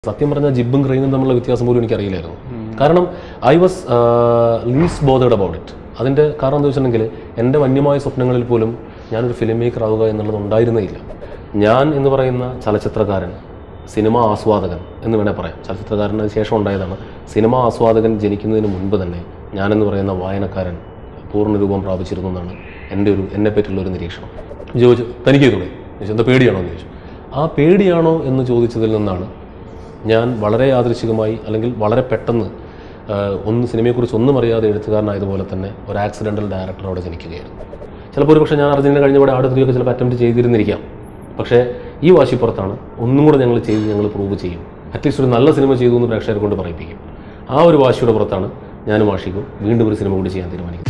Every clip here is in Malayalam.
സത്യം പറഞ്ഞാൽ ജിബും ക്രെയിനും തമ്മിലുള്ള വ്യത്യാസം പോലും എനിക്കറിയില്ലായിരുന്നു കാരണം I was least bothered about it അതിൻ്റെ കാരണം എന്താ വെച്ചിട്ടുണ്ടെങ്കിൽ എൻ്റെ വന്യമായ സ്വപ്നങ്ങളിൽ പോലും ഞാനൊരു ഫിലിം മേക്കർ ആവുക എന്നുള്ളത് ഉണ്ടായിരുന്നേ ഇല്ല ഞാൻ എന്ന് പറയുന്ന ചലച്ചിത്രകാരൻ സിനിമ ആസ്വാദകൻ എന്ന് വേണേൽ പറയാം ചലച്ചിത്രകാരന് ശേഷം ഉണ്ടായതാണ് സിനിമ ആസ്വാദകൻ ജനിക്കുന്നതിന് മുൻപ് തന്നെ ഞാനെന്ന് പറയുന്ന വായനക്കാരൻ പൂർണ്ണരൂപം പ്രാപിച്ചിരുന്നു എന്നാണ് എൻ്റെ ഒരു എന്നെ പറ്റിയുള്ള ഒരു നിരീക്ഷണം ചോദിച്ചു തനിക്ക് ചെയ്തോളെ ചോദിച്ചു എന്താ പേടിയാണോ എന്ന് ചോദിച്ചു ആ പേടിയാണോ എന്ന് ചോദിച്ചതിൽ നിന്നാണ് ഞാൻ വളരെ യാദൃശികമായി അല്ലെങ്കിൽ വളരെ പെട്ടെന്ന് ആ, ഒന്ന് സിനിമയെക്കുറിച്ച് ഒന്നും അറിയാതെ എഴുത്തുകാരനായതുപോലെ തന്നെ ഒരു ആക്സിഡൻ്റൽ ഡയറക്ടർ അവിടെ ജനിക്കുകയായിരുന്നു ചിലപ്പോൾ ഒരു പക്ഷേ ഞാൻ അർജന്റീന കഴിഞ്ഞവിടെ ആട് ത്രീയൊക്കെ ചിലപ്പോൾ അറ്റംപ്റ്റ് ചെയ്തിരുന്നിരിക്കാം പക്ഷേ ഈ വാശിപ്പുറത്താണ് ഒന്നും കൂടെ ഞങ്ങൾ ചെയ്ത് ഞങ്ങൾ പ്രൂവ് ചെയ്യും അറ്റ്ലീസ്റ്റ് ഒരു നല്ല സിനിമ ചെയ്തു എന്ന് പ്രേക്ഷകരെ കൊണ്ട് പറയിപ്പിക്കും ആ ഒരു വാശിയുടെ പുറത്താണ് ഞാനും ആഷിക്കും വീണ്ടും ഒരു സിനിമ കൂടി ചെയ്യാൻ തീരുമാനിക്കുന്നത്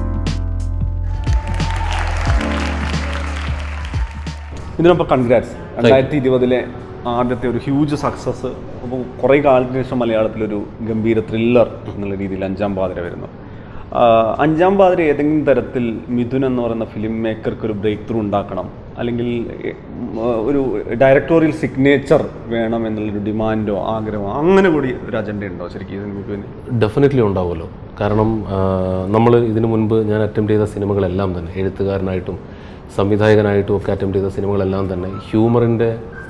ഇതിനൊപ്പം കൺഗ്രാറ്റ്സ് രണ്ടായിരത്തി ഇരുപതിലെ ആദ്യത്തെ ഒരു ഹ്യൂജ് സക്സസ് അപ്പോൾ കുറേ കാലത്തിന് ശേഷം മലയാളത്തിലൊരു ഗംഭീര ത്രില്ലർ എന്നുള്ള രീതിയിൽ അഞ്ചാം പാതിര വരുന്നു ആ, അഞ്ചാം പാതിര ഏതെങ്കിലും തരത്തിൽ മിഥുൻ എന്ന് പറയുന്ന ഫിലിം മേക്കർക്ക് ഒരു ബ്രേക്ക് ത്രൂ ഉണ്ടാക്കണം അല്ലെങ്കിൽ എ, ഉം, ഒരു ഡയറക്ടോറിയൽ സിഗ്നേച്ചർ വേണം എന്നുള്ളൊരു ഡിമാൻഡോ ആഗ്രഹമോ അങ്ങനെ കൂടി ഒരു അജണ്ട ഉണ്ടോ ശരിക്കും ഇതിന് മിഥുന് ഡെഫിനറ്റ്ലി ഉണ്ടാവുമല്ലോ കാരണം നമ്മൾ ഇതിനു മുൻപ് ഞാൻ അറ്റംപ്റ്റ് ചെയ്ത സിനിമകളെല്ലാം തന്നെ എഴുത്തുകാരനായിട്ടും സംവിധായകനായിട്ടും ഒക്കെ അറ്റംപ്റ്റ് ചെയ്ത സിനിമകളെല്ലാം തന്നെ ഹ്യൂമറിൻ്റെ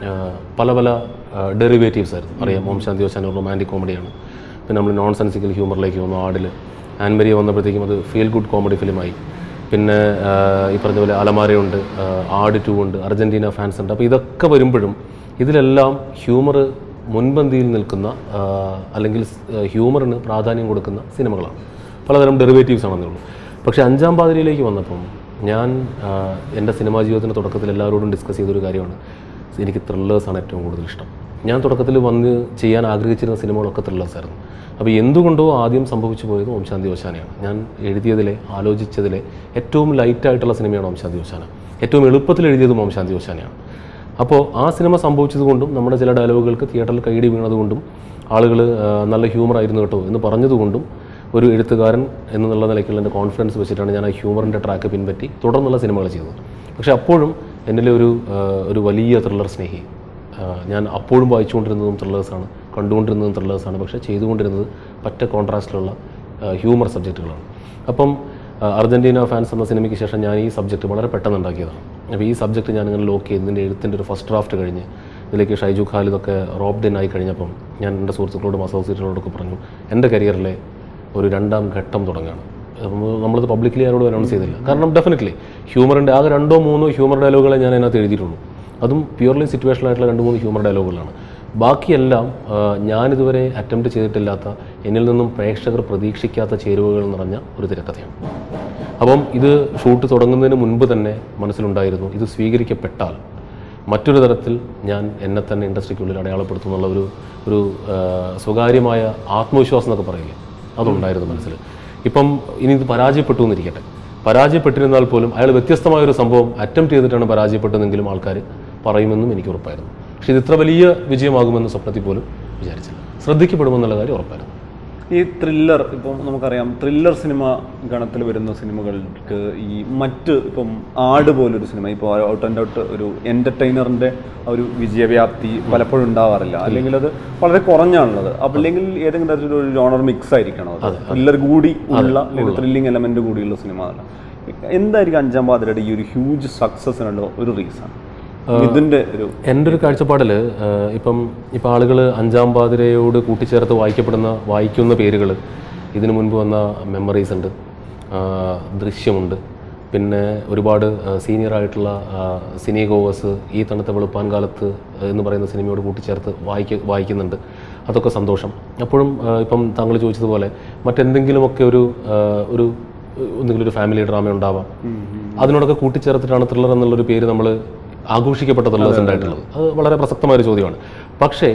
പല പല ഡെറിവേറ്റീവ്സ് ആയിരുന്നു അറിയാം ഓം ശാന്തി ഓശാൻ റൊമാൻറ്റിക് കോമഡിയാണ് പിന്നെ നമ്മൾ നോൺ സെൻസിക്കൽ ഹ്യൂമറിലേക്ക് വന്നു ആടിൽ ആൻമരിയ വന്നപ്പോഴത്തേക്കും അത് ഫീൽ ഗുഡ് കോമഡി ഫിലിമായി പിന്നെ ആ, ഈ പറഞ്ഞ പോലെ അലമാരയുണ്ട് ആ, ആട് ടു ഉണ്ട് അർജൻറ്റീന ഫാൻസ് ഉണ്ട് അപ്പോൾ ഇതൊക്കെ വരുമ്പോഴും ഇതിലെല്ലാം ഹ്യൂമർ മുൻപന്തിയിൽ നിൽക്കുന്ന ആ, അല്ലെങ്കിൽ സ്- ഹ്യൂമറിന് പ്രാധാന്യം കൊടുക്കുന്ന സിനിമകളാണ് പലതരം ഡെറിവേറ്റീവ്സ് ആണെന്നേ ഉള്ളൂ പക്ഷേ അഞ്ചാം പാതിരയിലേക്ക് വന്നപ്പം ഞാൻ ആ, എൻ്റെ സിനിമാ ജീവിതത്തിൻ്റെ തുടക്കത്തിൽ എല്ലാവരോടും ഡിസ്കസ് ചെയ്തൊരു കാര്യമാണ് എനിക്ക് ത്രില്ലേഴ്സാണ് ഏറ്റവും കൂടുതൽ ഇഷ്ടം ഞാൻ തുടക്കത്തിൽ വന്ന് ചെയ്യാൻ ആഗ്രഹിച്ചിരുന്ന സിനിമകളൊക്കെ ത്രില്ലേഴ്സ് ആയിരുന്നു അപ്പോൾ എന്തുകൊണ്ടോ ആദ്യം സംഭവിച്ചു പോയത് ഓം ശാന്തി ഓശാനയാണ് ഞാൻ എഴുതിയതിലെ ആലോചിച്ചതിലെ ഏറ്റവും ലൈറ്റായിട്ടുള്ള സിനിമയാണ് ഓം ശാന്തി ഓശാന ഏറ്റവും എളുപ്പത്തിൽ എഴുതിയതും ഓം ശാന്തി ഓശാനയാണ് അപ്പോൾ ആ സിനിമ സംഭവിച്ചതുകൊണ്ടും നമ്മുടെ ചില ഡയലോഗുകൾക്ക് തിയേറ്ററിൽ കൈയടി വീണതുകൊണ്ടും ആളുകൾ നല്ല ഹ്യൂമർ ആയിരുന്നു കേട്ടോ എന്ന് പറഞ്ഞതുകൊണ്ടും ഒരു എഴുത്തുകാരൻ എന്നുള്ള നിലയ്ക്കുള്ള എൻ്റെ കോൺഫിഡൻസ് വെച്ചിട്ടാണ് ഞാൻ ആ ഹ്യൂമറിൻ്റെ ട്രാക്ക് പിൻപറ്റി തുടർന്നുള്ള സിനിമകൾ ചെയ്തത് പക്ഷേ അപ്പോഴും എന്നിലെ ഒരു ആ, ഒരു വലിയ ത്രില്ലർ സ്നേഹി ആ, ഞാൻ അപ്പോഴും വായിച്ചുകൊണ്ടിരുന്നതും ത്രില്ലേഴ്സാണ് കണ്ടുകൊണ്ടിരുന്നതും ത്രില്ലേഴ്സാണ് പക്ഷേ ചെയ്തുകൊണ്ടിരുന്നത് പറ്റ കോൺട്രാസ്റ്റിലുള്ള ഹ്യൂമർ സബ്ജക്റ്റുകളാണ് അപ്പം ആ, അർജന്റീന ഫാൻസ് എന്ന സിനിമയ്ക്ക് ശേഷം ഞാൻ ഈ സബ്ജക്റ്റ് വളരെ പെട്ടെന്ന് ഉണ്ടാക്കിയതാണ് അപ്പോൾ ഈ സബ്ജക്റ്റ് ഞാൻ ഇങ്ങനെ ലോക്ക് ചെയ്ത് ഇതിൻ്റെ എഴുത്തിൻ്റെ ഒരു ഫസ്റ്റ് ഡ്രാഫ്റ്റ് കഴിഞ്ഞ് ഇതിലേക്ക് ഷൈജു ഖാലിദൊക്കെ റോബ്ഡ് ഇൻ ആയി കഴിഞ്ഞപ്പം ഞാൻ എൻ്റെ സുഹൃത്തുക്കളോടും അസോസിയേറ്റുകളോടൊക്കെ പറഞ്ഞു എൻ്റെ കരിയറിലെ ഒരു രണ്ടാം ഘട്ടം തുടങ്ങുകയാണ് അപ്പം നമ്മളത് പബ്ലിക്കലി ആരോടും അനൗൺസ് ചെയ്തില്ല കാരണം ഡെഫിനറ്റ്ലി ഹ്യൂമറിൻ്റെ ആകെ രണ്ടോ മൂന്നോ ഹ്യൂമർ ഡയലോഗുകളെ ഞാൻ അതിനകത്ത് എഴുതിയിട്ടുള്ളൂ അതും പ്യൂർലി സിറ്റുവേഷണൽ ആയിട്ടുള്ള രണ്ട് മൂന്ന് ഹ്യൂമർ ഡയലോഗുകളാണ് ബാക്കിയെല്ലാം ആ, ഞാനിതുവരെ അറ്റംപ്റ്റ് ചെയ്തിട്ടില്ലാത്ത എന്നിൽ നിന്നും പ്രേക്ഷകർ പ്രതീക്ഷിക്കാത്ത ചേരുവകൾ നിറഞ്ഞ ഒരു തിരക്കഥയാണ് അപ്പം ഇത് ഷൂട്ട് തുടങ്ങുന്നതിന് മുൻപ് തന്നെ മനസ്സിലുണ്ടായിരുന്നു ഇത് സ്വീകരിക്കപ്പെട്ടാൽ മറ്റൊരു തരത്തിൽ ഞാൻ എന്നെ തന്നെ ഇൻഡസ്ട്രിക്കുള്ളിൽ അടയാളപ്പെടുത്തുന്നുള്ള ഒരു ഒരു ആ, സ്വകാര്യമായ ആത്മവിശ്വാസം എന്നൊക്കെ പറയില്ലേ അതുണ്ടായിരുന്നു മനസ്സിൽ ഇപ്പം ഇനി ഇത് പരാജയപ്പെട്ടു എന്നിരിക്കട്ടെ പരാജയപ്പെട്ടിരുന്നാൽ പോലും അയാൾ വ്യത്യസ്തമായ ഒരു സംഭവം അറ്റംപ്റ്റ് ചെയ്തിട്ടാണ് പരാജയപ്പെട്ടതെങ്കിലും ആൾക്കാർ പറയുമെന്നും എനിക്ക് ഉറപ്പായിരുന്നു പക്ഷേ ഇത് ഇത്ര വലിയ വിജയമാകുമെന്ന് സ്വപ്നത്തിൽ പോലും വിചാരിച്ചില്ല ശ്രദ്ധിക്കപ്പെടുമെന്നുള്ള കാര്യം ഉറപ്പായിരുന്നു ഈ ത്രില്ലർ ഇപ്പം നമുക്കറിയാം ത്രില്ലർ സിനിമ ഗണത്തിൽ വരുന്ന സിനിമകൾക്ക് ഈ മറ്റ് ഇപ്പം ആട് പോലൊരു സിനിമ ഇപ്പോൾ ഔട്ട് ആൻഡ് ഔട്ട് ഒരു എൻ്റർടൈനറിൻ്റെ ഒരു വിജയവ്യാപ്തി പലപ്പോഴും ഉണ്ടാവാറില്ല അല്ലെങ്കിൽ അത് വളരെ കുറഞ്ഞാണുള്ളത് അപ്പം അല്ലെങ്കിൽ ഏതെങ്കിലും തരത്തിലുള്ള ഒരു ജോണർ മിക്സ് ആയിരിക്കണം അത് ത്രില്ലർ കൂടി ഉള്ള അല്ലെങ്കിൽ ത്രില്ലിംഗ് എലമെൻ്റ് കൂടിയുള്ള സിനിമ അല്ല എന്തായിരിക്കും അഞ്ചാം പാതിരയുടെ ഈ ഒരു ഹ്യൂജ് സക്സസിനുള്ള ഒരു റീസൺ ഇതിൻ്റെ ഒരു എൻ്റെ ഒരു കാഴ്ചപ്പാടിൽ ഇപ്പം ഇപ്പം ആളുകൾ അഞ്ചാം പാതിരയോട് കൂട്ടിച്ചേർത്ത് വായിക്കപ്പെടുന്ന വായിക്കുന്ന പേരുകൾ ഇതിനു മുൻപ് വന്ന മെമ്മറീസ് ഉണ്ട് ആ, ദൃശ്യമുണ്ട് പിന്നെ ഒരുപാട് സീനിയർ ആയിട്ടുള്ള സിനി ഗോവേഴ്സ് ഈ തണുത്ത വെളുപ്പാൻ കാലത്ത് എന്ന് പറയുന്ന സിനിമയോട് കൂട്ടിച്ചേർത്ത് വായിക്ക വായിക്കുന്നുണ്ട് അതൊക്കെ സന്തോഷം അപ്പോഴും ആ, ഇപ്പം താങ്കൾ ചോദിച്ചതുപോലെ മറ്റെന്തെങ്കിലുമൊക്കെ ഒരു ആ, ഒരു എന്തെങ്കിലും ഒരു ഫാമിലി ഡ്രാമ ഉണ്ടാവാം അതിനോടൊക്കെ കൂട്ടിച്ചേർത്തിട്ടാണ് ത്രില്ലർ എന്നുള്ളൊരു പേര് നമ്മൾ ആഘോഷിക്കപ്പെട്ട ത്രില്ലേഴ്സ് ഉണ്ടായിട്ടുള്ളത് അത് വളരെ പ്രസക്തമായ ഒരു ചോദ്യമാണ് പക്ഷേ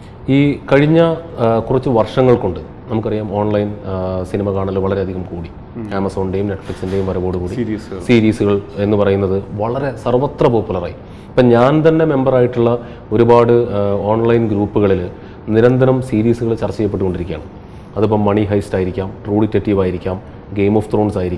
ഈ കഴിഞ്ഞ ആ, കുറച്ച് വർഷങ്ങൾ കൊണ്ട് നമുക്കറിയാം ഓൺലൈൻ ആ, സിനിമ കാണൽ വളരെയധികം കൂടി ആമസോണിൻ്റെയും നെറ്റ്ഫ്ലിക്സിൻ്റെയും വരവോടുകൂടി സീരീസ് സീരീസുകൾ എന്ന് പറയുന്നത് വളരെ സർവത്ര പോപ്പുലറായി ഇപ്പം ഞാൻ തന്നെ മെമ്പറായിട്ടുള്ള ഒരുപാട് ആ, ഓൺലൈൻ ഗ്രൂപ്പുകളിൽ നിരന്തരം സീരീസുകൾ ചർച്ച ചെയ്യപ്പെട്ടുകൊണ്ടിരിക്കുകയാണ് അതിപ്പം മണി ഹൈസ്റ്റ് ആയിരിക്കാം ട്രൂ ഡിറ്റക്റ്റീവ് ആയിരിക്കാം ഗെയിം ഓഫ് ത്രോൺസ് ആയിരിക്കാം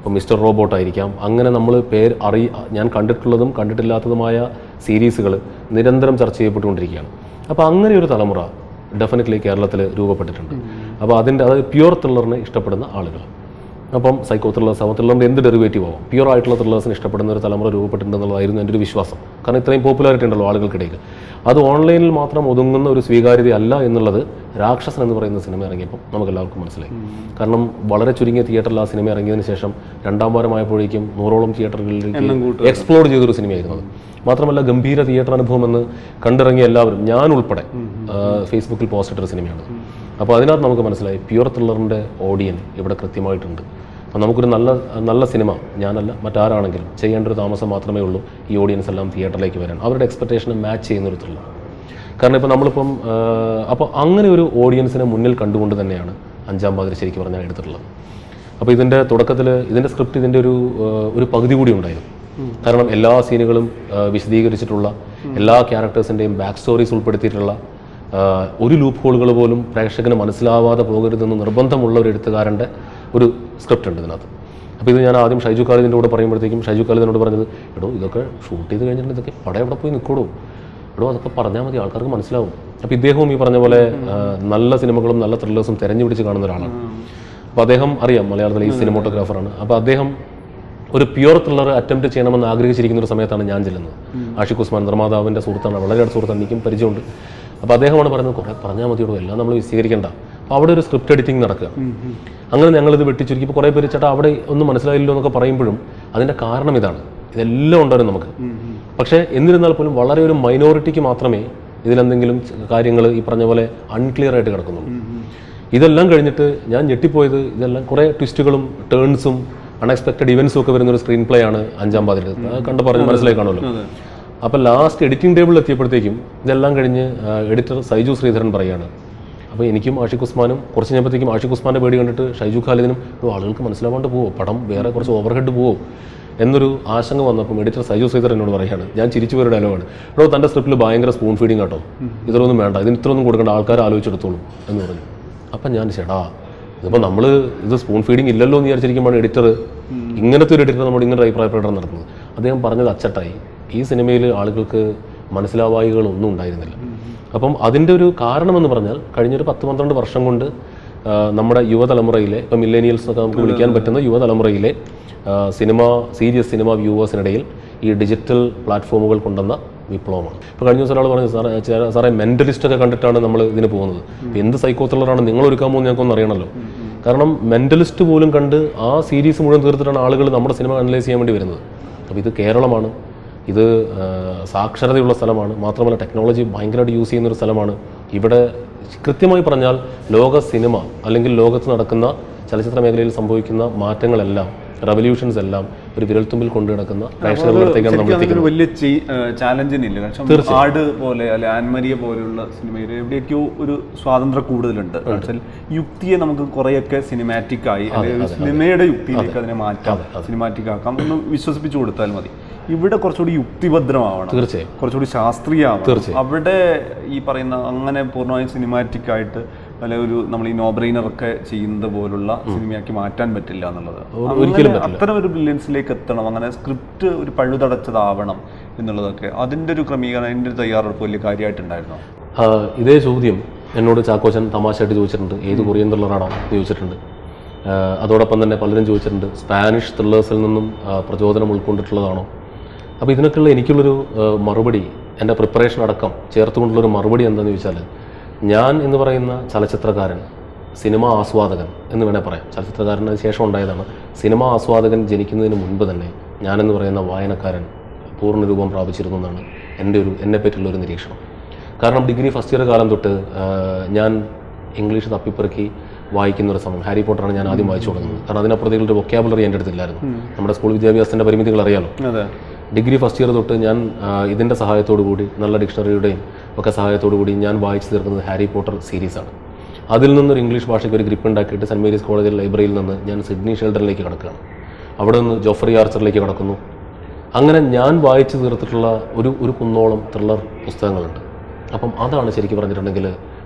ഇപ്പോൾ മിസ്റ്റർ റോബോട്ട് ആയിരിക്കാം അങ്ങനെ നമ്മൾ പേര് അറി ഞാൻ കണ്ടിട്ടുള്ളതും കണ്ടിട്ടില്ലാത്തതുമായ സീരീസുകൾ നിരന്തരം ചർച്ച ചെയ്യപ്പെട്ടുകൊണ്ടിരിക്കുകയാണ് അപ്പോൾ അങ്ങനെ ഒരു തലമുറ ഡെഫിനറ്റ്ലി കേരളത്തിൽ രൂപപ്പെട്ടിട്ടുണ്ട് അപ്പോൾ അതിൻ്റെ അതായത് പ്യുവർ ത്രില്ലറിനെ ഇഷ്ടപ്പെടുന്ന ആളുകൾ അപ്പം സൈക്കോ ത്രില്ലേഴ്സ് ആവും ത്രില്ലറിൻ്റെ എന്ത് ഡെറിവേറ്റീവ് ആവും പ്യുവർ ആയിട്ടുള്ള ത്രില്ലേഴ്സിന് ഇഷ്ടപ്പെടുന്ന ഒരു തലമുറ രൂപപ്പെട്ടിട്ടുണ്ടെന്നുള്ളതായിരുന്നു എൻ്റെ ഒരു വിശ്വാസം കാരണം ഇത്രയും പോപ്പുലാരിറ്റി ഉണ്ടല്ലോ ആളുകൾക്കിടയിൽ അത് ഓൺലൈനിൽ മാത്രം ഒതുങ്ങുന്ന ഒരു സ്വീകാര്യത അല്ല എന്നുള്ളത് രാക്ഷസൻ എന്ന് പറയുന്ന സിനിമ ഇറങ്ങിയപ്പോൾ നമുക്ക് എല്ലാവർക്കും മനസ്സിലായി കാരണം വളരെ ചുരുങ്ങിയ തിയേറ്ററിൽ ആ സിനിമ ഇറങ്ങിയതിന് ശേഷം രണ്ടാം വാരമായപ്പോഴേക്കും നൂറോളം തിയേറ്ററുകളിലേക്ക് എക്സ്പ്ലോർ ചെയ്തൊരു സിനിമയായിരുന്നു അത് മാത്രമല്ല ഗംഭീര തിയേറ്റർ അനുഭവം എന്ന് കണ്ടിറങ്ങിയ എല്ലാവരും ഞാൻ ഉൾപ്പെടെ ആ, ഫേസ്ബുക്കിൽ പോസ്റ്റ് ഇട്ടൊരു സിനിമയാണ് അപ്പോൾ അതിനകത്ത് നമുക്ക് മനസ്സിലായി പ്യുവർ ത്രില്ലറിൻ്റെ ഓഡിയൻ ഇവിടെ കൃത്യമായിട്ടുണ്ട് അപ്പോൾ നമുക്കൊരു നല്ല നല്ല സിനിമ ഞാനല്ല മറ്റാരാണെങ്കിലും ചെയ്യേണ്ട ഒരു താമസം മാത്രമേ ഉള്ളൂ ഈ ഓഡിയൻസ് എല്ലാം തിയേറ്ററിലേക്ക് വരാൻ അവരുടെ എക്സ്പെക്ടേഷനെ മാച്ച് ചെയ്യുന്ന ഒരു ത്രില്ലർ കാരണം ഇപ്പോൾ നമ്മളിപ്പം അപ്പോൾ അങ്ങനെ ഒരു ഓഡിയൻസിനെ മുന്നിൽ കണ്ടുകൊണ്ട് തന്നെയാണ് അഞ്ചാം പാതിരി ശരിക്കും പറഞ്ഞാൽ എടുത്തിട്ടുള്ളത് അപ്പോൾ ഇതിൻ്റെ തുടക്കത്തിൽ ഇതിൻ്റെ സ്ക്രിപ്റ്റ് ഇതിൻ്റെ ഒരു ആ, ഒരു പകുതി കൂടി ഉണ്ടായിരുന്നു കാരണം എല്ലാ സീനുകളും ആ, വിശദീകരിച്ചിട്ടുള്ള എല്ലാ ക്യാരക്ടേഴ്സിൻ്റെയും ബാക്ക് സ്റ്റോറീസ് ഉൾപ്പെടുത്തിയിട്ടുള്ള ആ, ഒരു ലൂപ്പ് ഹോളുകൾ പോലും പ്രേക്ഷകന് മനസ്സിലാവാതെ പോകരുതെന്ന് നിർബന്ധമുള്ള ഒരു എഴുത്തുകാരൻ്റെ ഒരു സ്ക്രിപ്റ്റ് ഉണ്ട് ഇതിനകത്ത് അപ്പോൾ ഇത് ഞാൻ ആദ്യം ഷൈജു ഖാലിദിൻ്റെ കൂടെ പറയുമ്പോഴത്തേക്കും ഷൈജു ഖാലിദിനോട് പറഞ്ഞത് എടോ ഇതൊക്കെ ഷൂട്ട് ചെയ്ത് കഴിഞ്ഞിട്ടുണ്ടെങ്കിൽ ഇതൊക്കെ പടം എവിടെ പോയി നിൽക്കോളൂ എടോ അതൊക്കെ പറഞ്ഞാൽ മതി ആൾക്കാർക്ക് മനസ്സിലാവും അപ്പോൾ ഇദ്ദേഹവും ഈ പറഞ്ഞ പോലെ ആ, നല്ല സിനിമകളും നല്ല ത്രില്ലേഴ്സും തിരഞ്ഞു പിടിച്ച് കാണുന്ന ഒരാളാണ് അപ്പോൾ അദ്ദേഹം അറിയാം മലയാളത്തിലെ ഈ സിനിമോട്ടോഗ്രാഫറാണ് അപ്പോൾ അദ്ദേഹം ഒരു പ്യുവർ ത്രില്ലർ അറ്റംപ്റ്റ് ചെയ്യണമെന്ന് ആഗ്രഹിച്ചിരിക്കുന്ന ഒരു സമയത്താണ് ഞാൻ ചെല്ലുന്നത് ആഷിഖ് ഉസ്മാൻ നിർമ്മാതാവിൻ്റെ സുഹൃത്താണ് വളരെ അടുത്ത സുഹൃത്താണ് എനിക്കും പരിചയമുണ്ട് അപ്പോൾ അദ്ദേഹമാണ് പറയുന്നത് കുറേ പറഞ്ഞാൽ മതിയോടോ എല്ലാം നമ്മൾ വിശദീകരിക്കേണ്ട അപ്പോൾ അവിടെ ഒരു സ്ക്രിപ്റ്റ് എഡിറ്റിംഗ് നടക്കുക അങ്ങനെ ഞങ്ങളിത് വെട്ടിച്ചുരുക്കിയപ്പോൾ കുറേ പേര് ചേട്ടാ അവിടെ ഒന്നും മനസ്സിലായില്ലോ എന്നൊക്കെ പറയുമ്പോഴും അതിൻ്റെ കാരണം ഇതാണ് ഇതെല്ലാം ഉണ്ടായിരുന്നു നമുക്ക് പക്ഷേ എന്നിരുന്നാൽ പോലും വളരെ ഒരു മൈനോറിറ്റിക്ക് മാത്രമേ ഇതിലെന്തെങ്കിലും കാര്യങ്ങൾ ഈ പറഞ്ഞ പോലെ അൺക്ലിയർ ആയിട്ട് കിടക്കുന്നുള്ളൂ ഇതെല്ലാം കഴിഞ്ഞിട്ട് ഞാൻ ഞെട്ടിപ്പോയത് ഇതെല്ലാം കുറേ ട്വിസ്റ്റുകളും ടേൺസും അൺഎക്സ്പെക്റ്റഡ് ഇവൻസും ഒക്കെ വരുന്ന ഒരു സ്ക്രീൻ പ്ലേ ആണ് അഞ്ചാം പാതിരി കണ്ട് പറഞ്ഞ് മനസ്സിലായി കാണുമല്ലോ അപ്പോൾ ലാസ്റ്റ് എഡിറ്റിംഗ് ടേബിളിൽ എത്തിയപ്പോഴത്തേക്കും ഇതെല്ലാം കഴിഞ്ഞ് എഡിറ്റർ സൈജു ശ്രീധരൻ പറയാണ് അപ്പോൾ എനിക്കും ആഷിഖ് ഉസ്മാനും കുറച്ച് കഴിഞ്ഞപ്പോഴത്തേക്കും ആഷിഖ് ഉസ്മാൻ്റെ പേടി കണ്ടിട്ട് ഷൈജു ഖാലിദിനും "ഓ, ആളുകൾക്ക് മനസ്സിലാവാണ്ട് പോവോ പടം വേറെ കുറച്ച് ഓവർഹെഡ് പോവോ എന്നൊരു ആശങ്ക വന്നപ്പം എഡിറ്റർ സൈജു ശ്രീധരൻ എന്നോട് പറയുകയാണ് ഞാൻ ചിരിച്ചു പോയൊരു ഡയലോഗാണ് എടോ തൻ്റെ സ്ക്രിപ്റ്റിൽ ഭയങ്കര സ്പൂൺ ഫീഡിങ് കേട്ടോ ഇതൊന്നും വേണ്ട ഇതിന് ഇത്രയൊന്നും കൊടുക്കേണ്ട ആൾക്കാർ ആലോചിച്ചെടുത്തോളും എന്ന് പറഞ്ഞു അപ്പം ഞാൻ ചേടാ ഇതിപ്പോൾ നമ്മൾ ഇത് സ്പൂൺ ഫീഡിങ് ഇല്ലല്ലോ എന്ന് വിചാരിച്ചിരിക്കുമ്പോൾ എഡിറ്റർ ഇങ്ങനത്തെ ഒരു എഡിറ്റർ നമ്മൾ ഇങ്ങനെ ഒരു അഭിപ്രായ പ്രകടനം നടത്തുന്നത് അദ്ദേഹം പറഞ്ഞത് അച്ചട്ടായി ഈ സിനിമയിൽ ആളുകൾക്ക് മനസ്സിലാവായികളൊന്നും ഉണ്ടായിരുന്നില്ല അപ്പം അതിൻ്റെ ഒരു കാരണമെന്ന് പറഞ്ഞാൽ കഴിഞ്ഞൊരു പത്ത് പന്ത്രണ്ട് വർഷം കൊണ്ട് ആ, നമ്മുടെ യുവതലമുറയിലെ ഇപ്പം മില്ലേനിയൽസ് ഒക്കെ നമുക്ക് വിളിക്കാൻ പറ്റുന്ന യുവതലമുറയിലെ ആ, സിനിമ സീരിയസ് സിനിമ വ്യൂവേഴ്സിനിടയിൽ ഈ ഡിജിറ്റൽ പ്ലാറ്റ്ഫോമുകൾ കൊണ്ടുവന്ന വിപ്ലവമാണ് ഇപ്പോൾ കഴിഞ്ഞ ദിവസം ഒരാൾ പറഞ്ഞു സാറേ ചേ- സാറേ മെൻ്റലിസ്റ്റ് ഒക്കെ കണ്ടിട്ടാണ് നമ്മൾ ഇതിന് പോകുന്നത് ഇപ്പൊ എന്ത് സൈക്കോ ത്രില്ലറാണ് നിങ്ങൾ ഒരുക്കാൻ പോകുന്നത് ഞങ്ങൾക്കൊന്നും അറിയണമല്ലോ കാരണം മെൻ്റലിസ്റ്റ് പോലും കണ്ട് ആ സീരീസ് മുഴുവൻ തീർത്തിട്ടാണ് ആളുകൾ നമ്മുടെ സിനിമ അനലൈസ് ചെയ്യാൻ വേണ്ടി വരുന്നത് അപ്പോൾ ഇത് കേരളമാണ് ഇത് ആ, സാക്ഷരതയുള്ള സ്ഥലമാണ് മാത്രമല്ല ടെക്നോളജി ഭയങ്കരമായിട്ട് യൂസ് ചെയ്യുന്ന ഒരു സ്ഥലമാണ് ഇവിടെ കൃത്യമായി പറഞ്ഞാൽ ലോക സിനിമ അല്ലെങ്കിൽ ലോകത്ത് നടക്കുന്ന ചലച്ചിത്ര മേഖലയിൽ സംഭവിക്കുന്ന മാറ്റങ്ങളെല്ലാം റവല്യൂഷൻസ് എല്ലാം ഒരു വിരൽത്തുമ്പിൽ കൊണ്ടു നടക്കുന്ന പ്രേക്ഷകരുടെ അടുത്തേക്കാണ് നമ്മൾ ശരിക്കും എത്തിക്കുന്നത് അതൊരു വലിയ ചാലഞ്ചിനില്ല കാരണം ആട് പോലെ അല്ലെ ആൻമരിയ പോലെയുള്ള സിനിമയിൽ എവിടെയൊക്കെയോ ഒരു സ്വാതന്ത്ര്യം കൂടുതലുണ്ട് എന്ന് വെച്ചാൽ യുക്തിയെ നമുക്ക് കുറെയൊക്കെ സിനിമാറ്റിക് ആയി അല്ലെങ്കിൽ സിനിമയുടെ യുക്തിയിലേക്ക് അതിനെ മാറ്റാം സിനിമാറ്റിക് ആക്കാം ഒന്ന് വിശ്വസിപ്പിച്ചു കൊടുത്താൽ മതി ഇവിടെ കുറച്ചുകൂടി യുക്തിഭദ്രമാവണം തീർച്ചയായും കുറച്ചുകൂടി ശാസ്ത്രീയമാവണം തീർച്ചയായും. അവിടെ ഈ പറയുന്ന അങ്ങനെ പൂർണ്ണമായും സിനിമാറ്റിക് ആയിട്ട് അല്ലെ ഒരു നമ്മൾ ഈ നോ ബ്രെയിനർ ഒക്കെ ചെയ്യുന്നത് പോലുള്ള സിനിമയാക്കി മാറ്റാൻ പറ്റില്ല എന്നുള്ളത് ഒരിക്കലും അങ്ങനെ അത്തരം ഒരു ബ്രില്യൻസിലേക്ക് എത്തണം അങ്ങനെ സ്ക്രിപ്റ്റ് ഒരു പഴുതടച്ചതാവണം എന്നുള്ളതൊക്കെ അതിന്റെ ഒരു ക്രമീകരണം അതിന്റെ ഒരു തയ്യാറെടുപ്പ് വലിയ കാര്യമായിട്ടുണ്ടായിരുന്നോ ആ, ഇതേ ചോദ്യം എന്നോട് ചാക്കോച്ചൻ തമാശയായിട്ട് ചോദിച്ചിട്ടുണ്ട് ഏത് കൊറിയൻ ത്രില്ലറാണോ എന്ന് ചോദിച്ചിട്ടുണ്ട് ആ, അതോടൊപ്പം തന്നെ പലരും ചോദിച്ചിട്ടുണ്ട് സ്പാനിഷ് ത്രില്ലേഴ്സിൽ നിന്നും ആ, പ്രചോദനം ഉൾക്കൊണ്ടിട്ടുള്ളതാണോ അപ്പോൾ ഇതിനൊക്കെയുള്ള എനിക്കുള്ളൊരു ആ, മറുപടി എൻ്റെ പ്രിപ്പറേഷൻ അടക്കം ചേർത്തുകൊണ്ടുള്ളൊരു മറുപടി എന്താണെന്ന് ചോദിച്ചാൽ ഞാൻ എന്ന് പറയുന്ന ചലച്ചിത്രകാരൻ സിനിമ ആസ്വാദകൻ എന്ന് വേണേൽ പറയാം ചലച്ചിത്രകാരന് ശേഷം ഉണ്ടായതാണ് സിനിമ ആസ്വാദകൻ ജനിക്കുന്നതിന് മുൻപ് തന്നെ ഞാനെന്ന് പറയുന്ന വായനക്കാരൻ പൂർണ്ണ രൂപം പ്രാപിച്ചിരുന്നു എന്നാണ് എൻ്റെ ഒരു എന്നെ പറ്റിയുള്ള ഒരു നിരീക്ഷണം കാരണം ഡിഗ്രി ഫസ്റ്റ് ഇയർ കാലം തൊട്ട് ആ, ഞാൻ ഇംഗ്ലീഷ് തപ്പിപ്പെറുക്കി വായിക്കുന്ന ഒരു സമയം ഹാരി പോട്ടറാണ് ഞാൻ ആദ്യം വായിച്ചു തുടങ്ങുന്നത് കാരണം അതിനപ്പുറത്തേക്കുള്ള ഒരു വൊക്കാബുലറി എൻ്റെ അടുത്തില്ലായിരുന്നു നമ്മുടെ സ്കൂൾ വിദ്യാഭ്യാസത്തിൻ്റെ പരിമിതികൾ അറിയാലോ അതെ ഡിഗ്രി ഫസ്റ്റ് ഇയർ തൊട്ട് ഞാൻ ആ, ഇതിൻ്റെ സഹായത്തോടു കൂടി നല്ല ഡിക്ഷണറിയുടെയും ഒക്കെ സഹായത്തോടു കൂടി ഞാൻ വായിച്ചു തീർക്കുന്നത് ഹാരി പോട്ടർ സീരീസാണ് അതിൽ നിന്നൊരു ഇംഗ്ലീഷ് ഭാഷയ്ക്ക് ഒരു ഗ്രിപ്പ് ഉണ്ടാക്കിയിട്ട് സെൻറ്റ് മേരീസ് കോളേജിൽ ലൈബ്രറിയിൽ നിന്ന് ഞാൻ സിഡ്നി ഷെൽഡറിലേക്ക് കടക്കുകയാണ് അവിടെ നിന്ന് ജോഫറി ആർച്ചറിലേക്ക് കടക്കുന്നു അങ്ങനെ ഞാൻ വായിച്ചു തീർത്തിട്ടുള്ള ഒരു ഒരു കുന്നോളം ത്രില്ലർ പുസ്തകങ്ങളുണ്ട് അപ്പം അതാണ് ശരിക്കും പറഞ്ഞിട്ടുണ്ടെങ്കിൽ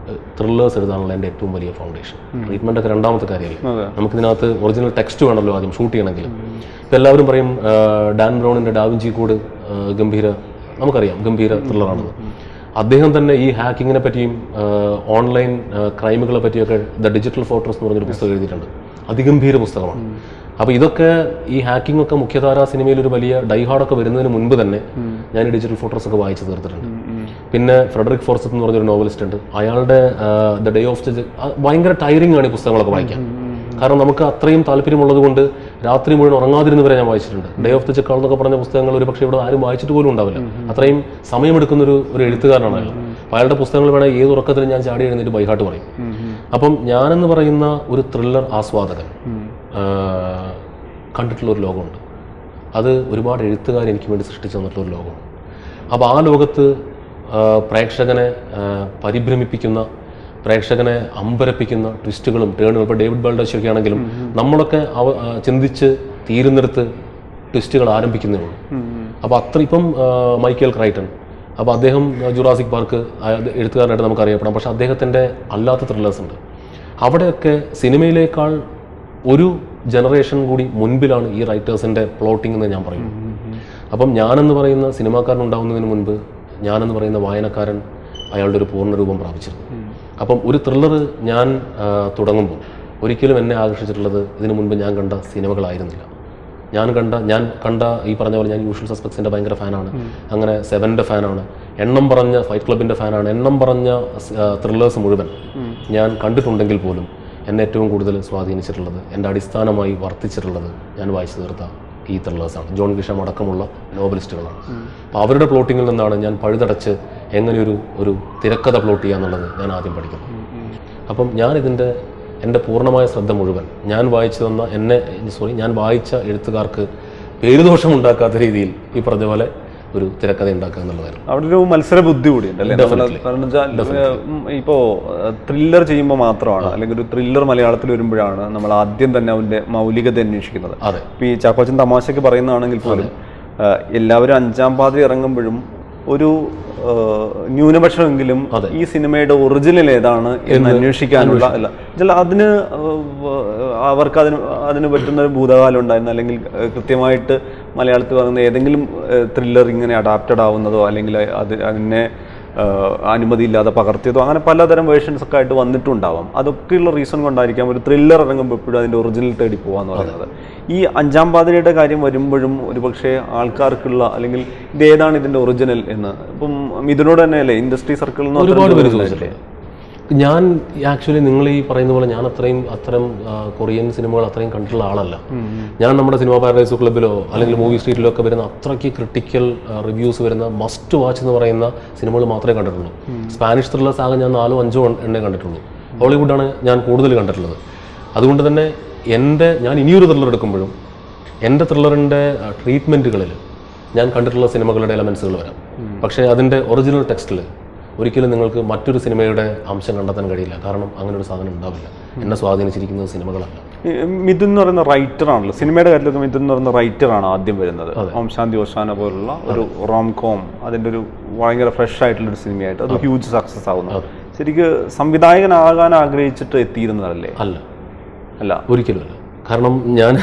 ത്രില്ലേഴ്സ് എഴുതാനുള്ള എൻ്റെ ഏറ്റവും വലിയ ഫൗണ്ടേഷൻ ട്രീറ്റ്മെൻ്റ് ഒക്കെ രണ്ടാമത്തെ കാര്യമല്ലേ അതെ നമുക്കിതിനകത്ത് ഒറിജിനൽ ടെക്സ്റ്റ് വേണമല്ലോ ആദ്യം ഷൂട്ട് ചെയ്യണമെങ്കിൽ ഇപ്പം എല്ലാവരും പറയും ആ, ഡാൻ ബ്രൗണിൻ്റെ ഡാവിഞ്ചി കോഡ് ആ, ഗംഭീര നമുക്കറിയാം ഗംഭീര ത്രില്ലറാണെന്ന് അദ്ദേഹം തന്നെ ഈ ഹാക്കിങ്ങിനെ പറ്റിയും ആ, ഓൺലൈൻ ആ, ക്രൈമുകളെ പറ്റിയൊക്കെ ദ ഡിജിറ്റൽ ഫോട്ടോസ് എന്ന് പറഞ്ഞൊരു പുസ്തകം എഴുതിയിട്ടുണ്ട് അതിഗംഭീര പുസ്തകമാണ് അപ്പോൾ ഇതൊക്കെ ഈ ഹാക്കിംഗ് ഒക്കെ മുഖ്യധാരാ സിനിമയിൽ ഒരു വലിയ ഡൈഹാർഡൊക്കെ വരുന്നതിന് മുൻപ് തന്നെ ഞാൻ ഈ ഡിജിറ്റൽ ഫോട്ടോസ് ഒക്കെ വായിച്ചു തീർത്തിട്ടുണ്ട് പിന്നെ ഫ്രെഡറിക് ഫോർസത്ത് എന്ന് പറഞ്ഞൊരു നോവലിസ്റ്റ് ഉണ്ട് അയാളുടെ ദ ഡേ ഓഫ് ദ ഭയങ്കര ടയറിംഗ് ആണ് ഈ പുസ്തകങ്ങളൊക്കെ വായിക്കാൻ കാരണം നമുക്ക് അത്രയും താല്പര്യമുള്ളത് കൊണ്ട് രാത്രി മുഴുവൻ ഉറങ്ങാതിരുന്നവരെ ഞാൻ വായിച്ചിട്ടുണ്ട് ഡേ ഓഫ് ദ ചെക്കാൾ എന്നൊക്കെ പറഞ്ഞ പുസ്തകങ്ങൾ ഒരു പക്ഷേ ഇവിടെ ആരും വായിച്ചിട്ട് പോലും ഉണ്ടാവില്ല അത്രയും സമയമെടുക്കുന്ന ഒരു ഒരു എഴുത്തുകാരനാണ് അയാൾ അപ്പോൾ അയാളുടെ പുസ്തകങ്ങൾ വേണമെങ്കിൽ ഏത് ഉറക്കത്തിലും ഞാൻ ചാടി എഴുന്നേറ്റ് ബൈഹാട്ട് പറയും അപ്പം ഞാനെന്ന് പറയുന്ന ഒരു ത്രില്ലർ ആസ്വാദകൻ ആ, കണ്ടിട്ടുള്ള ഒരു ലോകമുണ്ട് അത് ഒരുപാട് എഴുത്തുകാർ എനിക്ക് വേണ്ടി സൃഷ്ടിച്ചു തന്നിട്ടുള്ള ഒരു ലോകമാണ് അപ്പോൾ ആ ലോകത്ത് ആ, പ്രേക്ഷകനെ ആ, പരിഭ്രമിപ്പിക്കുന്ന പ്രേക്ഷകനെ അമ്പരപ്പിക്കുന്ന ട്വിസ്റ്റുകളും ടേണുകളും ഇപ്പോൾ ഡേവിഡ് ബൾഡശൊക്കെ ആണെങ്കിലും നമ്മളൊക്കെ അവ ആ, ചിന്തിച്ച് തീരുന്നിടത്ത് ട്വിസ്റ്റുകൾ ആരംഭിക്കുന്നേ ഉള്ളൂ അപ്പോൾ അത്ര ഇപ്പം ആ, മൈക്കേൽ ക്രൈറ്റൺ അപ്പോൾ അദ്ദേഹം ആ, ജുറാസിക് പാർക്ക് ആ, അത് എഴുത്തുകാരനായിട്ട് നമുക്ക് അറിയപ്പെടാം പക്ഷേ അദ്ദേഹത്തിൻ്റെ അല്ലാത്ത ത്രില്ലേഴ്സ് ഉണ്ട് അവിടെയൊക്കെ സിനിമയിലേക്കാൾ ഒരു ജനറേഷൻ കൂടി മുൻപിലാണ് ഈ റൈറ്റേഴ്സിൻ്റെ പ്ലോട്ടിംഗ് എന്ന് ഞാൻ പറയും അപ്പം ഞാനെന്ന് പറയുന്ന സിനിമാക്കാരൻ ഉണ്ടാവുന്നതിന് മുൻപ് ഞാനെന്ന് പറയുന്ന വായനക്കാരൻ അയാളുടെ ഒരു പൂർണ്ണ രൂപം പ്രാപിച്ചിരുന്നു അപ്പം ഒരു ത്രില്ലർ ഞാൻ ആ, തുടങ്ങുമ്പോൾ ഒരിക്കലും എന്നെ ആകർഷിച്ചിട്ടുള്ളത് ഇതിനു മുൻപ് ഞാൻ കണ്ട സിനിമകളായിരുന്നില്ല ഞാൻ കണ്ട ഞാൻ കണ്ട ഈ പറഞ്ഞ പോലെ ഞാൻ യൂഷ്വൽ സസ്പെക്ട്സിൻ്റെ ഭയങ്കര ഫാനാണ് അങ്ങനെ സെവൻ്റെ ഫാനാണ് എണ്ണം പറഞ്ഞ ഫൈറ്റ് ക്ലബിൻ്റെ ഫാനാണ് എണ്ണം പറഞ്ഞ ത്രില്ലേഴ്സ് മുഴുവൻ ഞാൻ കണ്ടിട്ടുണ്ടെങ്കിൽ പോലും എന്നെ ഏറ്റവും കൂടുതൽ സ്വാധീനിച്ചിട്ടുള്ളത് എൻ്റെ അടിസ്ഥാനമായി വർത്തിച്ചിട്ടുള്ളത് ഞാൻ വായിച്ചു തീർത്ത ഈ ത്രില്ലേഴ്സാണ് ജോൺ ഗിഷം അടക്കമുള്ള നോവലിസ്റ്റുകളാണ് അപ്പോൾ അവരുടെ പ്ലോട്ടിങ്ങിൽ നിന്നാണ് ഞാൻ പഴുതടച്ച് എങ്ങനെയൊരു ഒരു തിരക്കഥ പ്ലോട്ട് ചെയ്യാന്നുള്ളത് ഞാൻ ആദ്യം പഠിക്കുന്നത് അപ്പം ഞാൻ ഇതിൻ്റെ എൻ്റെ പൂർണ്ണമായ ശ്രദ്ധ മുഴുവൻ ഞാൻ വായിച്ചു തന്ന എന്നെ സോറി ഞാൻ വായിച്ച എഴുത്തുകാർക്ക് പേരുദോഷം ഉണ്ടാക്കാത്ത രീതിയിൽ ഈ പറഞ്ഞ പോലെ ഒരു തിരക്കഥ ഉണ്ടാക്കുക എന്നുള്ളതായിരുന്നു അവിടെ ഒരു മത്സര ബുദ്ധി കൂടിയുണ്ട് അല്ലേ നമ്മള് കാരണം വെച്ചാൽ ഉം, ഇപ്പോ ത്രില്ലർ ചെയ്യുമ്പോൾ മാത്രമാണ് അല്ലെങ്കിൽ ഒരു ത്രില്ലർ മലയാളത്തിൽ വരുമ്പോഴാണ് നമ്മൾ ആദ്യം തന്നെ അവന്റെ മൗലികത അന്വേഷിക്കുന്നത് അതെ ഇപ്പൊ ഈ ചാക്കോച്ചൻ തമാശക്ക് പറയുന്നതാണെങ്കിൽ പോലും ആ, എല്ലാവരും അഞ്ചാം പാതി ഇറങ്ങുമ്പോഴും ഒരു ആ, ന്യൂനപക്ഷമെങ്കിലും ഈ സിനിമയുടെ ഒറിജിനൽ ഏതാണ് എന്ന് അന്വേഷിക്കാനുള്ള അല്ല ചില അതിന് ആ, അവർക്ക് അതിന് അതിന് പറ്റുന്ന ഒരു ഭൂതകാലം ഉണ്ടായിരുന്നു അല്ലെങ്കിൽ ആ, കൃത്യമായിട്ട് മലയാളത്തിൽ പറയുന്ന ഏതെങ്കിലും ത്രില്ലർ ഇങ്ങനെ അഡാപ്റ്റഡ് ആവുന്നതോ അല്ലെങ്കിൽ അത് അതിനെ ആ, അനുമതിയില്ലാതെ പകർത്തിയതോ അങ്ങനെ പലതരം വേർഷൻസ് ഒക്കെ ആയിട്ട് വന്നിട്ടുണ്ടാവാം അതൊക്കെയുള്ള റീസൺ കൊണ്ടായിരിക്കാം ഒരു ത്രില്ലർ ഇറങ്ങുമ്പോൾ എപ്പോഴും അതിൻ്റെ ഒറിജിനൽ തേടി പോകാന്ന് പറയുന്നത് ഈ അഞ്ചാം പാതിരയുടെ കാര്യം വരുമ്പോഴും ഒരുപക്ഷെ ആൾക്കാർക്കുള്ള അല്ലെങ്കിൽ ഇത് ഏതാണ് ഇതിൻ്റെ ഒറിജിനൽ എന്ന് ഇപ്പം ഇതിനോട് തന്നെയല്ലേ ഇൻഡസ്ട്രി സർക്കിൾ എന്ന് ഒരുപാട് പേര് പറഞ്ഞിട്ടുള്ള ചോദിച്ചിട്ടുണ്ട് ഞാൻ ആക്ച്വലി നിങ്ങൾ ഈ പറയുന്ന പോലെ ഞാൻ അത്രയും അത്തരം ആ, കൊറിയൻ സിനിമകൾ അത്രയും കണ്ടിട്ടുള്ള ആളല്ല ഞാൻ നമ്മുടെ സിനിമ പാരഡൈസ് ക്ലബിലോ അല്ലെങ്കിൽ മൂവി സ്ട്രീറ്റിലോ ഒക്കെ വരുന്ന അത്രയ്ക്ക് ക്രിട്ടിക്കൽ റിവ്യൂസ് വരുന്ന മസ്റ്റ് വാച്ച് എന്ന് പറയുന്ന സിനിമകൾ മാത്രമേ കണ്ടിട്ടുള്ളൂ സ്പാനിഷ് ത്രില്ലേഴ്സ് ആകെ ഞാൻ നാലോ അഞ്ചോ എണ്ണേ കണ്ടിട്ടുള്ളൂ ഹോളിവുഡാണ് ഞാൻ കൂടുതൽ കണ്ടിട്ടുള്ളത് അതുകൊണ്ട് തന്നെ എൻ്റെ ഞാൻ ഇനിയൊരു ത്രില്ലർ എടുക്കുമ്പോഴും എൻ്റെ ത്രില്ലറിൻ്റെ ട്രീറ്റ്മെൻറ്റുകളിൽ ഞാൻ കണ്ടിട്ടുള്ള സിനിമകളുടെ എലമെൻസുകൾ വരാം പക്ഷേ അതിൻ്റെ ഒറിജിനൽ ടെക്സ്റ്റിൽ ഒരിക്കലും നിങ്ങൾക്ക് മറ്റൊരു സിനിമയുടെ അംശം കണ്ടെത്താൻ കഴിയില്ല കാരണം അങ്ങനെ ഒരു സാധനം ഉണ്ടാവില്ല എന്നെ സ്വാധീനിച്ചിരിക്കുന്നത് സിനിമകളല്ല ഈ മിഥുൻ എന്ന് പറയുന്ന റൈറ്റർ ആണല്ലോ സിനിമയുടെ കാര്യത്തിലൊക്കെ മിഥുൻ എന്ന് പറയുന്ന റൈറ്റർ ആണ് ആദ്യം വരുന്നത് ഓം ശാന്തി ഓശാന പോലുള്ള ഒരു റോം കോം അതിൻ്റെ ഒരു ഭയങ്കര ഫ്രഷ് ആയിട്ടുള്ള ഒരു സിനിമയായിട്ട് അത് ഹ്യൂജ് സക്സസ് ആവുന്നത് ശരിക്ക് സംവിധായകനാകാൻ ആഗ്രഹിച്ചിട്ട് എത്തിയിരുന്നതല്ലേ അല്ല അല്ല ഒരിക്കലുമല്ല കാരണം ഞാൻ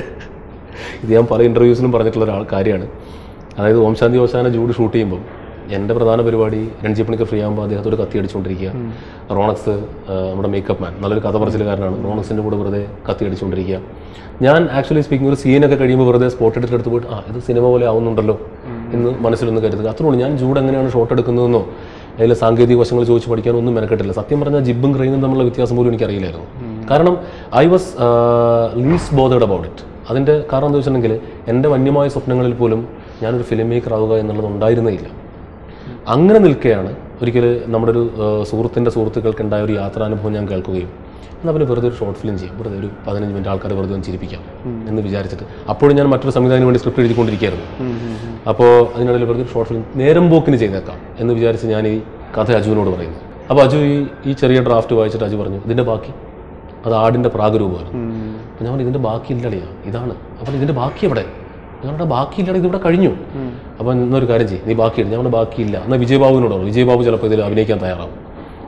ഇത് ഞാൻ പല ഇൻ്റർവ്യൂസിലും പറഞ്ഞിട്ടുള്ള ഒരാൾ കാര്യമാണ് അതായത് ഓം ശാന്തി ഓശാന ജൂഡ് ഷൂട്ട് ചെയ്യുമ്പോൾ എൻ്റെ പ്രധാന പരിപാടി രഞ്ജി പണിക്കർ ഫ്രീ ആകുമ്പോൾ അദ്ദേഹത്തോട് കത്തി അടിച്ചുകൊണ്ടിരിക്കുക റോണക്സ് ആ, നമ്മുടെ മേക്കപ്പ് മാൻ നല്ലൊരു കഥ പറച്ചിലുകാരനാണ് റോണക്സിൻ്റെ കൂടെ വെറുതെ കത്തി അടിച്ചുകൊണ്ടിരിക്കുക ഞാൻ ആക്ച്വലി സ്പീക്കിംഗ് ഒരു സീനൊക്കെ കഴിയുമ്പോൾ വെറുതെ സ്പോട്ട് എടുത്ത് എടുത്ത് പോയിട്ട് ആ ഇത് സിനിമ പോലെ ആവുന്നുണ്ടല്ലോ എന്ന് മനസ്സിലൊന്ന് കരുതുക അത്രേ ഉള്ളൂ ഞാൻ ജൂഡ് എങ്ങനെയാണ് ഷോട്ട് എടുക്കുന്നതെന്നോ അതിലെ സാങ്കേതിക വശങ്ങൾ ചോദിച്ച് പഠിക്കാനൊന്നും മെനക്കെട്ടില്ല സത്യം പറഞ്ഞാൽ ജിബും ക്രെയിനും തമ്മിലുള്ള വ്യത്യാസം പോലും എനിക്കറിയില്ലായിരുന്നു കാരണം I was least bothered about it അതിൻ്റെ കാരണം എന്താ വെച്ചിട്ടുണ്ടെങ്കിൽ എൻ്റെ വന്യമായ സ്വപ്നങ്ങളിൽ പോലും ഞാനൊരു ഫിലിം മേക്കർ ആവുക എന്നുള്ളത് ഉണ്ടായിരുന്നേ ഇല്ല അങ്ങനെ നിൽക്കെയാണ് ഒരിക്കൽ നമ്മുടെ ഒരു സുഹൃത്തിൻ്റെ സുഹൃത്തുക്കൾക്ക് ഉണ്ടായ ഒരു യാത്രാനുഭവം ഞാൻ കേൾക്കുകയും എന്നാൽ പിന്നെ വെറുതെ ഒരു ഷോർട്ട് ഫിലിം ചെയ്യാം വെറുതെ ഒരു പതിനഞ്ച് മിനിറ്റ് ആൾക്കാരെ വെറുതെ ഒന്ന് ചിരിപ്പിക്കാം എന്ന് വിചാരിച്ചിട്ട് അപ്പോഴും ഞാൻ മറ്റൊരു സംവിധാനം വേണ്ടി സ്ക്രിപ്റ്റ് എഴുതിക്കൊണ്ടിരിക്കുകയായിരുന്നു അപ്പോൾ അതിനിടയിൽ വെറുതെ ഒരു ഷോർട്ട് ഫിലിം നേരം പോക്കിന് ചെയ്തേക്കാം എന്ന് വിചാരിച്ച് ഞാൻ ഈ കഥ അജുവിനോട് പറയുന്നു അപ്പോൾ അജു ഈ ഈ ചെറിയ ഡ്രാഫ്റ്റ് വായിച്ചിട്ട് അജു പറഞ്ഞു ഇതിൻ്റെ ബാക്കി അത് ആടിൻ്റെ പ്രാഗരൂപമായിരുന്നു അപ്പോൾ ഞാൻ പറഞ്ഞു ഇതിൻ്റെ ബാക്കി ഇല്ലടിയാ ഇതാണ് അപ്പോൾ ഇതിൻ്റെ ബാക്കി എവിടെ ഞങ്ങളുടെ ബാക്കിയില്ലാതെ ഇതിവിടെ കഴിഞ്ഞു അപ്പോൾ എന്നൊരു കാര്യം ചെയ്യും നീ ബാക്കിയില്ല ഞാൻ പറഞ്ഞു ബാക്കിയില്ല എന്നാൽ വിജയബാബുവിനോട് പറഞ്ഞു വിജയബാബു ചിലപ്പോൾ ഇതിൽ അഭിനയിക്കാൻ തയ്യാറാവും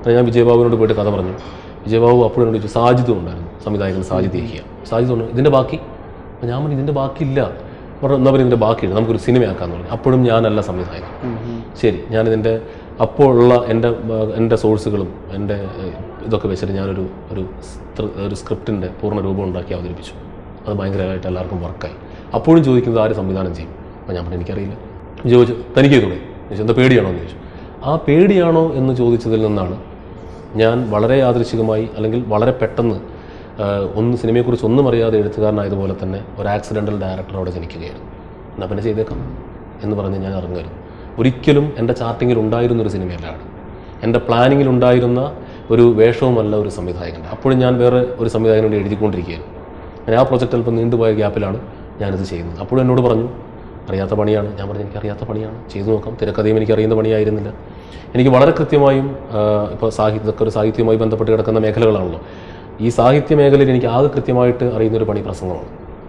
അപ്പോൾ ഞാൻ വിജയബാബുവിനോട് പോയിട്ട് കഥ പറഞ്ഞു വിജയബാബു അപ്പോഴും എന്നോട് ചോദിച്ചു സാജിദും ഉണ്ടായിരുന്നു സംവിധായകൻ സാജിദ് യഹിയ സാജിദ് പറഞ്ഞു ഇതിൻ്റെ ബാക്കി അപ്പോൾ ഞാൻ പറഞ്ഞു ഇതിൻ്റെ ബാക്കിയില്ല പറഞ്ഞു എന്നാൽ പിന്നെ ഇതിൻ്റെ ബാക്കിയില്ല നമുക്കൊരു സിനിമയാക്കാമെന്ന് പറഞ്ഞു അപ്പോഴും ഞാനല്ല സംവിധായകൻ ശരി ഞാനിതിൻ്റെ അപ്പോൾ ഉള്ള എൻ്റെ ആ, എൻ്റെ സോഴ്സുകളും എൻ്റെ ഏഹ്, ഇതൊക്കെ വെച്ചിട്ട് ഞാനൊരു ഒരു സ്ത്ര- ഒരു സ്ക്രിപ്റ്റിൻ്റെ പൂർണ്ണ രൂപം ഉണ്ടാക്കി അവതരിപ്പിച്ചു അത് ഭയങ്കരമായിട്ട് എല്ലാവർക്കും വർക്കായി അപ്പോഴും ചോദിക്കുന്നത് ആര് സംവിധാനം ചെയ്യും അപ്പോൾ ഞാൻ പറഞ്ഞു എനിക്കറിയില്ല ചോദിച്ചു തനിക്ക് ചെയ്തോളൂ ചോദിച്ചു എന്താ പേടിയാണോ എന്ന് ചോദിച്ചു ആ പേടിയാണോ എന്ന് ചോദിച്ചതിൽ നിന്നാണ് ഞാൻ വളരെ യാദൃശികമായി അല്ലെങ്കിൽ വളരെ പെട്ടെന്ന് ആ, ഒന്ന് സിനിമയെക്കുറിച്ച് ഒന്നും അറിയാതെ എഴുത്തുകാരനായതുപോലെ തന്നെ ഒരു ആക്സിഡൻ്റൽ ഡയറക്ടർ അവിടെ ജനിക്കുകയായിരുന്നു എന്നാൽ പിന്നെ ചെയ്തേക്കാം എന്ന് പറഞ്ഞ് ഞാൻ ഇറങ്ങുമായിരുന്നു ഒരിക്കലും എൻ്റെ ചാർട്ടിങ്ങിൽ ഉണ്ടായിരുന്ന ഒരു സിനിമയല്ല ആണ് എൻ്റെ പ്ലാനിങ്ങിൽ ഉണ്ടായിരുന്ന ഒരു വേഷവുമല്ല ഒരു സംവിധായകൻ്റെ അപ്പോഴും ഞാൻ വേറെ ഒരു സംവിധായകനോട് എഴുതിക്കൊണ്ടിരിക്കുകയായിരുന്നു അങ്ങനെ ആ പ്രൊജക്റ്റ് അല്പം നീണ്ടുപോയ ഗ്യാപ്പിലാണ് ഞാനിത് ചെയ്യുന്നത് അപ്പോഴും എന്നോട് പറഞ്ഞു അറിയാത്ത പണിയാണ് ഞാൻ പറഞ്ഞു എനിക്ക് അറിയാത്ത പണിയാണ് ചെയ്തു നോക്കാം തിരക്കഥയും എനിക്ക് അറിയുന്ന പണിയായിരുന്നില്ല എനിക്ക് വളരെ കൃത്യമായും ഇപ്പോൾ സാഹിത്യ ഇതൊക്കെ ഒരു സാഹിത്യവുമായി ബന്ധപ്പെട്ട് കിടക്കുന്ന മേഖലകളാണല്ലോ ഈ സാഹിത്യ മേഖലയിൽ എനിക്ക് ആകെ കൃത്യമായിട്ട് അറിയുന്നൊരു പണി പ്രസംഗമാണ്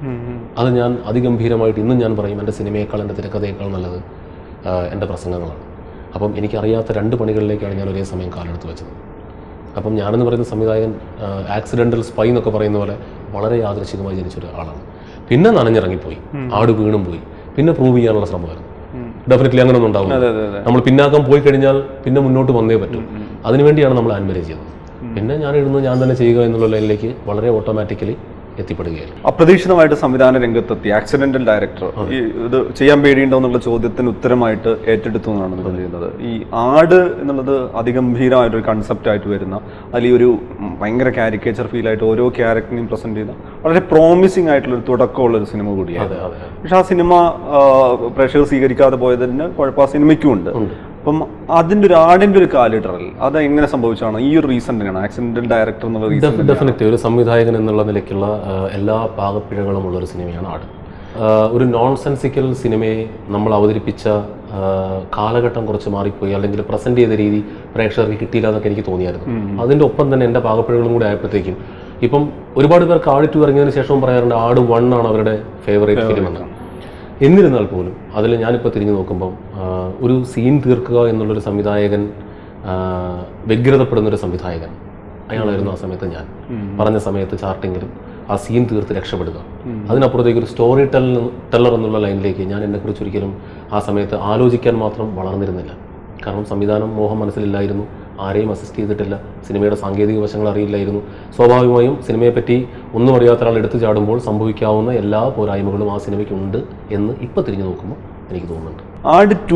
അത് ഞാൻ അതിഗംഭീരമായിട്ട് ഇന്നും ഞാൻ പറയും എൻ്റെ സിനിമയേക്കാൾ എൻ്റെ തിരക്കഥയേക്കാൾ നല്ലത് ആ, എൻ്റെ പ്രസംഗങ്ങളാണ് അപ്പം എനിക്കറിയാത്ത രണ്ട് പണികളിലേക്കാണ് ഞാൻ ഒരേ സമയം കാലെടുത്ത് വെച്ചത് അപ്പം ഞാനെന്ന് പറയുന്ന സംവിധായകൻ ആക്സിഡൻ്റൽ സ്പൈ എന്നൊക്കെ പറയുന്ന പോലെ വളരെ യാദൃശികമായി ജനിച്ചൊരു ആളാണ് പിന്നെ നനഞ്ഞിറങ്ങിപ്പോയി ആട് വീണും പോയി പിന്നെ പ്രൂവ് ചെയ്യാനുള്ള ശ്രമമായിരുന്നു ഡെഫിനറ്റ്ലി അങ്ങനെ ഒന്നും ഉണ്ടാവില്ല അതെ അതെ അതെ നമ്മൾ പിന്നാക്കം പോയി കഴിഞ്ഞാൽ പിന്നെ മുന്നോട്ട് വന്നേ പറ്റും അതിനുവേണ്ടിയാണ് നമ്മൾ ആൻമരേജ് ചെയ്തത് പിന്നെ ഞാൻ എഴുതുന്നത് ഞാൻ തന്നെ ചെയ്യുക എന്നുള്ള ലൈനിലേക്ക് വളരെ ഓട്ടോമാറ്റിക്കലി എത്തിപ്പെടുകയായിരുന്നു അപ്രതീക്ഷിതമായിട്ട് സംവിധാന രംഗത്തെത്തി ആക്സിഡന്റൽ ഡയറക്ടർ ഈ ഇത് ചെയ്യാൻ പേടിയുണ്ടോ എന്നുള്ള ചോദ്യത്തിന് ഉത്തരമായിട്ട് ഏറ്റെടുത്തു എന്നാണ് നിങ്ങൾ ചെയ്യുന്നത് ഈ ആട് എന്നുള്ളത് അതിഗംഭീരമായിട്ടൊരു കൺസെപ്റ്റ് ആയിട്ട് വരുന്ന അതിൽ ഈ ഒരു ഉം, ഭയങ്കര കാരിക്കേച്ചർ ഫീൽ ആയിട്ട് ഓരോ ക്യാരക്ടറിനെയും പ്രസന്റ് ചെയ്യുന്ന വളരെ പ്രോമിസിംഗ് ആയിട്ടുള്ള ഒരു തുടക്കമുള്ള ഒരു സിനിമ കൂടിയാണ് അതെ അതെ പക്ഷെ ആ സിനിമ ആ, പ്രേക്ഷകർ സ്വീകരിക്കാതെ പോയതിന് കുഴപ്പം ആ സിനിമയ്ക്കും ഉണ്ട് ഉണ്ട്. അപ്പം അതിന്റെ ഒരു ആടിന്റെ ഒരു കാലിടറൽ അത് എങ്ങനെ സംഭവിച്ചാണ് ഈ ഒരു റീസൺ തന്നെയാണ് ആക്സിഡന്റൽ ഡയറക്ടർ എന്നുള്ള റീസൺ ഡെഫിനറ്റ് ഒരു സംവിധായകൻ എന്നുള്ള നിലയ്ക്കുള്ള ആ, എല്ലാ പാകപ്പിഴകളും ഉള്ള ഒരു സിനിമയാണ് ആട് ആ, ഒരു നോൺ സെൻസിക്കൽ സിനിമയെ നമ്മൾ അവതരിപ്പിച്ച ആ, കാലഘട്ടം കുറച്ച് മാറിപ്പോയി അല്ലെങ്കിൽ പ്രസന്റ് ചെയ്ത രീതി പ്രേക്ഷകർക്ക് കിട്ടിയില്ല എന്നൊക്കെ എനിക്ക് തോന്നിയായിരുന്നു അതിൻ്റെ ഒപ്പം തന്നെ എൻ്റെ പാകപ്പിഴകളും കൂടി ആയപ്പോഴത്തേക്കും ഇപ്പം ഒരുപാട് പേർക്ക് ആട് ടു ഇറങ്ങിയതിന് ശേഷവും പറയാറുണ്ട് ആട് വൺ ആണ് അവരുടെ ഫേവറേറ്റ് ഫിലിം എന്ന് എന്നിരുന്നാൽ പോലും അതിൽ ഞാനിപ്പോൾ തിരിഞ്ഞു നോക്കുമ്പം ആ, ഒരു സീൻ തീർക്കുക എന്നുള്ളൊരു സംവിധായകൻ ആ, വ്യഗ്രതപ്പെടുന്നൊരു സംവിധായകൻ അയാളായിരുന്നു ആ സമയത്ത് ഞാൻ പറഞ്ഞ സമയത്ത് ചാർട്ടിങ്ങിലും ആ സീൻ തീർത്ത് രക്ഷപ്പെടുക അതിനപ്പുറത്തേക്ക് ഒരു സ്റ്റോറി ടെൽ ടെല്ലർ എന്നുള്ള ലൈനിലേക്ക് ഞാൻ എന്നെക്കുറിച്ച് ഒരിക്കലും ആ സമയത്ത് ആലോചിക്കാൻ മാത്രം വളർന്നിരുന്നില്ല കാരണം സംവിധാനം മോഹം മനസ്സിലില്ലായിരുന്നു ആരെയും അസിസ്റ്റ് ചെയ്തിട്ടില്ല സിനിമയുടെ സാങ്കേതിക വശങ്ങൾ അറിയില്ലായിരുന്നു സ്വാഭാവികമായും സിനിമയെപ്പറ്റി ഒന്നും അറിയാത്ത ഒരാൾ എടുത്തു ചാടുമ്പോൾ സംഭവിക്കാവുന്ന എല്ലാ പോരായ്മകളും ആ സിനിമയ്ക്കുണ്ട് എന്ന് ഇപ്പോൾ തിരിഞ്ഞു നോക്കുമ്പോൾ എനിക്ക് തോന്നുന്നുണ്ട് ആട് ടു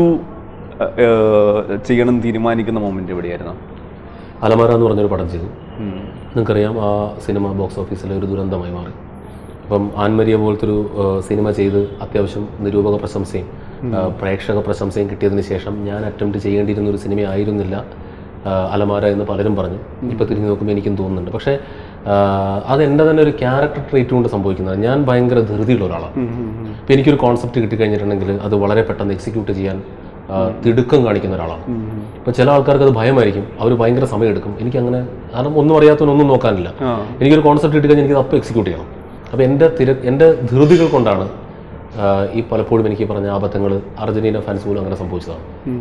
ചെയ്യണം തീരുമാനിക്കുന്ന മൊമെന്റ് എവിടെയായിരുന്നു അലമാര എന്ന് പറഞ്ഞൊരു പടം ചെയ്തു നിങ്ങൾക്കറിയാം ആ സിനിമ ബോക്സ് ഓഫീസിലെ ഒരു ദുരന്തമായി മാറി അപ്പം ആൻമരിയ പോലത്തെ ഒരു സിനിമ ചെയ്ത് അത്യാവശ്യം നിരൂപക പ്രശംസയും ആ, പ്രേക്ഷക പ്രശംസയും കിട്ടിയതിന് ശേഷം ഞാൻ അറ്റംപ്റ്റ് ചെയ്യേണ്ടിയിരുന്ന ഒരു സിനിമ ആയിരുന്നില്ല ആ, അലമാര എന്ന് പലരും പറഞ്ഞു ഇപ്പോൾ തിരിഞ്ഞു നോക്കുമ്പോൾ എനിക്കും തോന്നുന്നുണ്ട് പക്ഷേ ആ, അത് എൻ്റെ തന്നെ ഒരു ക്യാരക്ടർ ട്രേറ്റ് കൊണ്ട് സംഭവിക്കുന്നത് ഞാൻ ഭയങ്കര ധൃതിയുള്ള ഒരാളാണ് ഇപ്പം എനിക്കൊരു കോൺസെപ്റ്റ് കിട്ടിക്കഴിഞ്ഞിട്ടുണ്ടെങ്കിൽ അത് വളരെ പെട്ടെന്ന് എക്സിക്യൂട്ട് ചെയ്യാൻ ആ, തിടുക്കം കാണിക്കുന്ന ഒരാളാണ് ഇപ്പോൾ ചില ആൾക്കാർക്ക് അത് ഭയമായിരിക്കും അവർ ഭയങ്കര സമയമെടുക്കും എനിക്കങ്ങനെ കാരണം ഒന്നും അറിയാത്തവനൊന്നും നോക്കാനില്ല ആ. എനിക്കൊരു കോൺസെപ്റ്റ് കിട്ടിക്കഴിഞ്ഞാൽ എനിക്ക് അപ്പോൾ എക്സിക്യൂട്ട് ചെയ്യണം അപ്പോൾ എൻ്റെ തിര എൻ്റെ ധൃതികൾ കൊണ്ടാണ് ആ, ഈ പലപ്പോഴും എനിക്ക് ഈ പറഞ്ഞ ആപത്തങ്ങൾ അർജന്റീന ഫാൻസ് പോലും അങ്ങനെ സംഭവിച്ചതാണ്